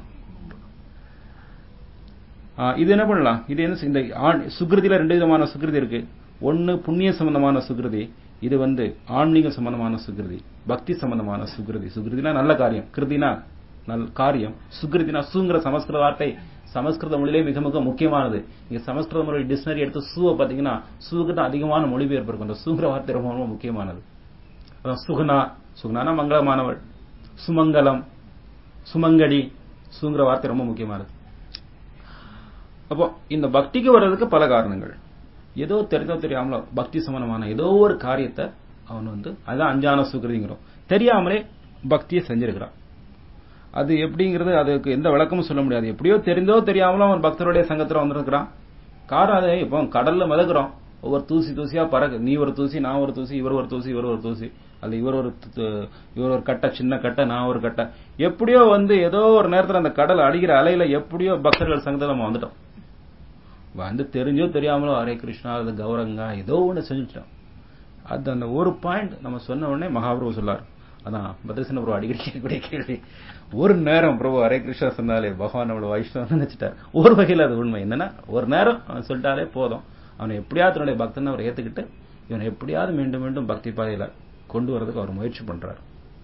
ஆ, இது என்ன பண்ணலாம் இது என்ன செய்- இந்த ஆண் சுகிருதியில ரெண்டு விதமான சுகிருதி இருக்கு ஒன்னு புண்ணிய சம்பந்தமான சுகிருதி இது வந்து ஆன்மீக சம்பந்தமான சுகிருதி பக்தி சம்பந்தமான சுகிருதி சுகிருதினா நல்ல காரியம் கிருதினா நல் காரியம் சுகிருதினா சுங்கிற சமஸ்கிருத வார்த்தை சமஸ்கிருத மொழியிலே மிக மிக முக்கியமானது நீங்க சமஸ்கிருத மொழி டிக்ஷனரி எடுத்து சூவை பாத்தீங்கன்னா சூவுக்கு தான் அதிகமான மொழிபெயர்ப்பு இருக்கும் அந்த சூங்கிற வார்த்தை ரொம்ப ரொம்ப முக்கியமானது அதான் சுகுணா சுகுணானா மங்களமானவள் சுமங்கலம் சுமங்கடி சுங்கிற வார்த்தை ரொம்ப முக்கியமானது அப்போ இந்த பக்திக்கு வர்றதுக்கு பல காரணங்கள் ஏதோ தெரிந்தோ தெரியாமலோ பக்தி சம்பந்தமான ஏதோ ஒரு காரியத்தை அவன் வந்து அதான் அஞ்சான சுகிருதிங்கிறோம் தெரியாமலே பக்தியை செஞ்சிருக்கிறான் அது எப்படிங்கிறது அதுக்கு எந்த விளக்கமும் சொல்ல முடியாது எப்படியோ தெரிந்தோ தெரியாமலோ அவன் பக்தருடைய சங்கத்துல வந்திருக்கிறான் காரணம் அது இப்போ கடல்ல மிதக்கிறோம் ஒவ்வொரு தூசி தூசியா பறக்கு நீ ஒரு தூசி நான் ஒரு தூசி இவர் ஒரு தூசி இவர் ஒரு தூசி அது இவர் ஒரு து- து- இவர் ஒரு கட்டை சின்ன கட்டை நான் ஒரு கட்டை எப்படியோ வந்து ஏதோ ஒரு நேரத்துல அந்த கடல் அடிக்கிற அலையில எப்படியோ பக்தர்கள் சங்கத்தில் நம்ம வந்துட்டோம் வந்து தெரிஞ்சோ தெரியாமலோ ஹரே கிருஷ்ணா அது கௌரங்கா ஏதோ ஒண்ணு செஞ்சுட்டோம் அது அந்த ஒரு பாயிண்ட் நம்ம சொன்ன உடனே மகாபிரபு சொல்லார் அதான் பத்ரசன பிரபு அடிக்கடி கேட்கக்கூடிய கேள்வி ஒரு நேரம் பிரபு ஹரே கிருஷ்ணா சொன்னாலே பகவான் நம்மளோட வைஷ்ணவன் நினைச்சிட்டார் ஒரு வகையில் அது உண்மை என்னன்னா ஒரு நேரம் அவன் சொல்லிட்டாலே போதும் அவனை எப்படியாவது தன்னுடைய பக்தன் அவர் ஏத்துக்கிட்டு இவனை எப்படியாவது மீண்டும் மீண்டும் பக்தி பாதையில கொண்டு வரதுக்கு அவர் முயற்சி பண்றாரு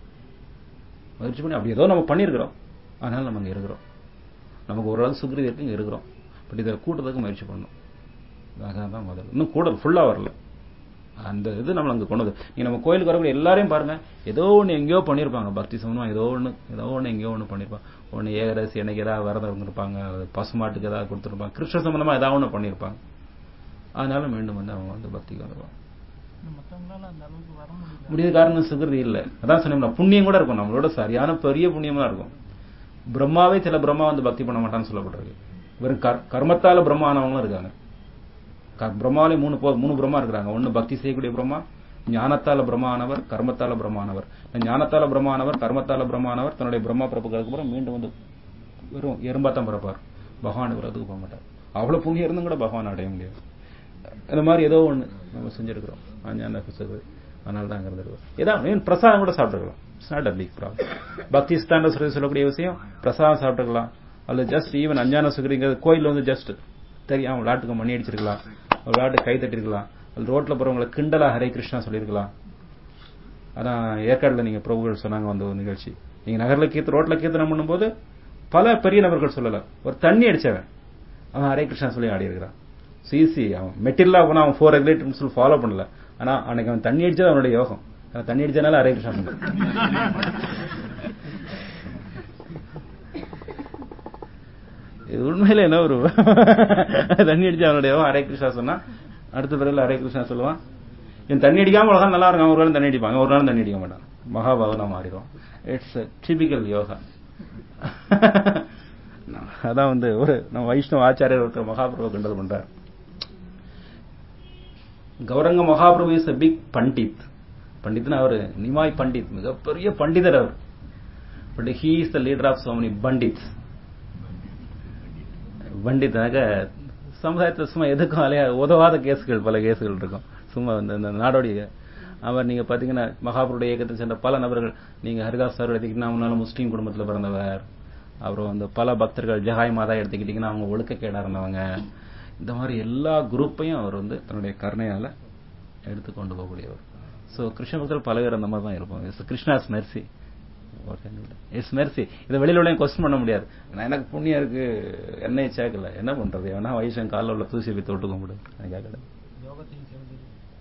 முயற்சி பண்ணி அப்படி ஏதோ நம்ம பண்ணியிருக்கிறோம் அதனால நம்ம அங்க இருக்கிறோம் நமக்கு ஓரளவு சுகிருதி இருக்கு இங்க இருக்கிறோம் பட் இதை கூட்டத்துக்கு முயற்சி பண்ணணும் அதான் தான் முதல்ல இன்னும் கூட ஃபுல்லா வரல அந்த இது நம்மள அங்க கொண்டு வந்து நீங்க நம்ம கோயிலுக்கு வரக்கூடிய எல்லாரையும் பாருங்க ஏதோ ஒண்ணு எங்கேயோ பண்ணிருப்பாங்க பக்தி சம்பந்தமா ஏதோ ஒண்ணு ஏதோ ஒண்ணு எங்கேயோ ஒண்ணு பண்ணிருப்பாங்க ஒண்ணு ஏகரசி எனக்கு ஏதாவது விரதம் இருந்திருப்பாங்க அது பசுமாட்டுக்கு ஏதாவது கொடுத்துருப்பாங்க கிருஷ்ண சம்பந்தமா ஏதாவது ஒண்ணு பண்ணிருப்பாங்க அதனால மீண்டும் வந்து அவங்க வந்து பக்திக்கு வருவாங்க மற்றவங்களால அந்த அளவுக்கு வர முடியல முடியாத காரணம் சுகிருதி இல்ல அதான் சொன்னோம்னா புண்ணியம் கூட இருக்கும் நம்மளோட சரியான பெரிய புண்ணியமா இருக்கும் பிரம்மாவே சில பிரம்மா வந்து பக்தி பண்ண மாட்டான்னு சொல்லப்பட்டிருக்கு வெறும் கர்- கர்மத்தால பிரம்மா ஆனவங்களும் இருக்காங்க க- பிரம்மாவிலே மூணு போ- மூணு பிரம்மா இருக்கிறாங்க ஒன்னு பக்தி செய்யக்கூடிய பிரம்மா ஞானத்தால பிரம்மானவர் கர்மத்தால பிரம்மானவர் ஞானத்தால பிரம்மானவர் கர்மத்தால பிரம்மானவர் தன்னுடைய பிரம்மா பிறப்புகளுக்கு அப்புறம் மீண்டும் வந்து வெறும் எறும்பா தான் பிறப்பார் பகவான் வரதுக்கு போக மாட்டார் அவ்வளவு புண்ணியம் இருந்தும் கூட பகவான் அடைய முடியாது இந்த மாதிரி ஏதோ ஒண்ணு நம்ம செஞ்சிருக்கிறோம் அஞ்ஞான பிசகு அதனால தான் அங்க இருந்திருக்கோம் ஏதாவது ஏன் பிரசாதம் கூட சாப்பிட்டுருக்கலாம் it's not a big problem பக்தி ஸ்டாண்ட சொல்லக்கூடிய விஷயம் பிரசாதம் சாப்பிட்டுக்கலாம் அல்லது ஜஸ்ட் ஈவன் அஞ்ஞான சுகரிங்கிறது கோயில் வந்து ஜஸ்ட் தெரியும் விளையாட்டுக்கு மணி அடிச்சிருக்கலாம் ஒரு விளையாட்டு கை தட்டிருக்கலாம் அல்லது ரோட்ல போறவங்களை கிண்டலா ஹரே கிருஷ்ணா சொல்லியிருக்கலாம் அதான் ஏற்காடுல நீங்க பிரபுகள் சொன்னாங்க வந்த ஒரு நிகழ்ச்சி நீங்க நகர்ல கீர்த்த ரோட்ல கீர்த்தனம் பண்ணும்போது பல பெரிய நபர்கள் சொல்லல ஒரு தண்ணி அடிச்சவன் அவன் ஹரே கிருஷ்ணா சொல்லி ஆடி இருக்கிறான் சிசி அவன் மெட்டீரியலா போனா அவன் ஃபோர் ரெகுலேட் சொல்லி ஃபாலோ பண்ணல ஆனா அன்னைக்கு அவன் தண்ணி அடிச்சது அவனுடைய யோகம் அவன் தண்ணி அடிச்சதுனால ஹரே கிருஷ்ணா சொன்னான் இது உண்மையில என்ன ஒரு தண்ணி அடிச்சு அவனுடைய யோகம் ஹரே கிருஷ்ணா சொன்னா அடுத்த பிறகு ஹரே கிருஷ்ணா சொல்லுவான் என் தண்ணி அடிக்காம ஒரு நாள் நல்லா இருக்கும் ஒரு நாள் தண்ணி அடிப்பாங்க ஒரு நாள் தண்ணி அடிக்க மாட்டான் மகாபாவனா மாறிடும் இட்ஸ் டிபிக்கல் யோகா அதான் வந்து ஒரு நம்ம வைஷ்ணவ ஆச்சாரியர் ஒருத்தர் மகாபிரபு கிண்டல் பண்றார் Gauranga Mahaprabhu is a big pandit பண்டித்னா அவரு நிமாய் பண்டித் மிகப்பெரிய பண்டிதர் அவர் but he is the leader of so many pandits பண்டித்னாக சமுதாயத்தில் சும்மா எதுக்கும் அலையா உதவாத கேஸுகள் பல கேஸுகள் இருக்கும் சும்மா இந்த இந்த நாடோடைய அவர் நீங்க பாத்தீங்கன்னா மகாபுருடைய இயக்கத்தை சேர்ந்த பல நபர்கள் நீங்க ஹரிதாஸ் சார் எடுத்துக்கிட்டீங்கன்னா முன்னால முஸ்லீம் குடும்பத்துல பிறந்தவர் அப்புறம் வந்து பல பக்தர்கள் ஜஹாய் மாதா எடுத்துக்கிட்டீங்கன்னா அவங்க ஒழுக்கக்கேடா இருந்தவங்க இந்த மாதிரி எல்லா குரூப்பையும் அவர் வந்து தன்னுடைய கருணையால எடுத்து கொண்டு போகக்கூடியவர் சோ கிருஷ்ண பக்தர்கள் பல பேர் அந்த மாதிரி தான் இருப்பாங்க கிருஷ்ணாஸ் மெர்சி இட்ஸ் மெர்சி இதை வெளியில உள்ள கொஸ்டின் பண்ண முடியாது நான் எனக்கு புண்ணியம் இருக்கு என்னை சேர்க்கல என்ன பண்றது எவனா வயசன் காலில் உள்ள தூசி போய் தொட்டு கும்பிடு எனக்கு கேட்கல யோகத்தையும் சேர்ந்து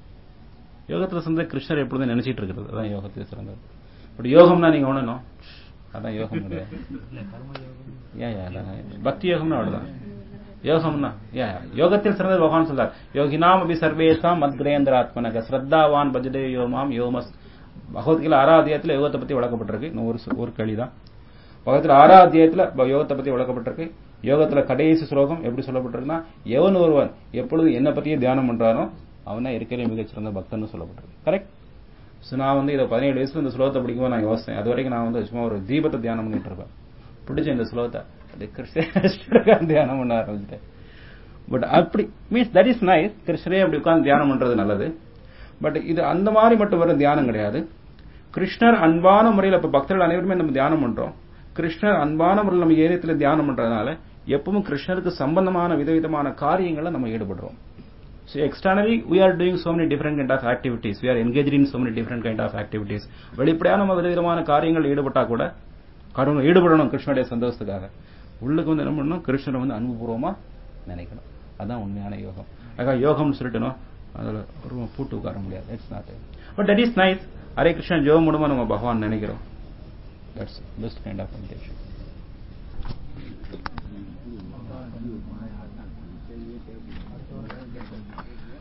யோகத்துல சிறந்த கிருஷ்ணர் எப்பொழுதும் நினைச்சிட்டு இருக்கிறது அதான் யோகத்தில் சிறந்தது பட் யோகம்னா நீங்க உணரணும் அதான் யோகம் கிடையாது இல்ல கர்ம யோகம் ஏன் ஏன் அதான் பக்தி யோகம்னா அவ்வளவுதான் யோகம்னா ஏன் யோகத்தில் சிறந்தது பகவான் சொல்றார் யோகினாம் அபி சர்வேசாம் மத்கிரேந்திர ஆத்மனக ஸ்ரத்தாவான் பஜதே யோமாம் யோமஸ் பகவத்கீதை ஆறாம் அத்தியாயத்துல யோகத்தை பத்தி விளக்கப்பட்டிருக்கு இன்னும் ஒரு சு- ஒரு கேள்விதான் பகவத்கீதை ஆறாம் அத்தியாயத்துல ப- யோகத்தை பத்தி விளக்கப்பட்டிருக்கு யோகத்துல கடைசி ஸ்லோகம் எப்படி சொல்லப்பட்டிருக்குன்னா எவன் ஒருவன் எப்பொழுது என்ன பத்தியே தியானம் பண்றானோ அவன் தான் இருக்கிற மிகச்சிறந்த பக்தன்னு சொல்லப்பட்டிருக்கு கரெக்ட் ஸோ நான் வந்து இதை பதினேழு வயசுல இந்த ஸ்லோகத்தை படிக்கும்போது நான் யோசித்தேன் அது வரைக்கும் நான் வந்து சும்மா ஒரு தீபத்தை தியானம் பண்ணிட்டு இருப்பேன் பிடிச்ச இந்த ஸ்லோகத்தை அது கிருஷ்ண தியானம் பண்ண ஆரம்பிச்சிட்டேன் பட் அப்படி மீன்ஸ் தட் இஸ் நைஸ் கிருஷ்ணரே அப்படி உட்கார்ந்து தியானம் பண்றது நல்லது பட் இது அந்த மாதிரி மட்டும் வரும் தியானம் கிடையாது கிருஷ்ணர் அன்பான முறையில் இப்ப பக்தர்கள் அனைவருமே நம்ம தியானம் பண்றோம் கிருஷ்ணர் அன்பான முறையில் நம்ம ஏரியத்துல தியானம் பண்றதுனால எப்பவும் கிருஷ்ணருக்கு சம்பந்தமான விதவிதமான காரியங்களை நம்ம ஈடுபடுறோம் So externally, we are doing so many different kind of activities. We are engaged in so many different kind of activities. வெளிப்படையான நம்ம விதவிதமான காரியங்கள் ஈடுபட்டா கூட கடவுள் ஈடுபடணும் கிருஷ்ணனுடைய சந்தோஷத்துக்காக உள்ளுக்கு வந்து என்ன பண்ணணும் கிருஷ்ணனை வந்து அன்புபூர்வமா நினைக்கணும் அதான் உண்மையான யோகம் ஆக யோகம்னு சொல்லிட்டணும் அதுல ஒரு பூட்டு உட்கார முடியாது it's not but that is nice Hare Krishnan ஜோகம் மூலமா நம்ம பகவான் நினைக்கிறோம் that's best kind of meditation அடுத்த வாரம்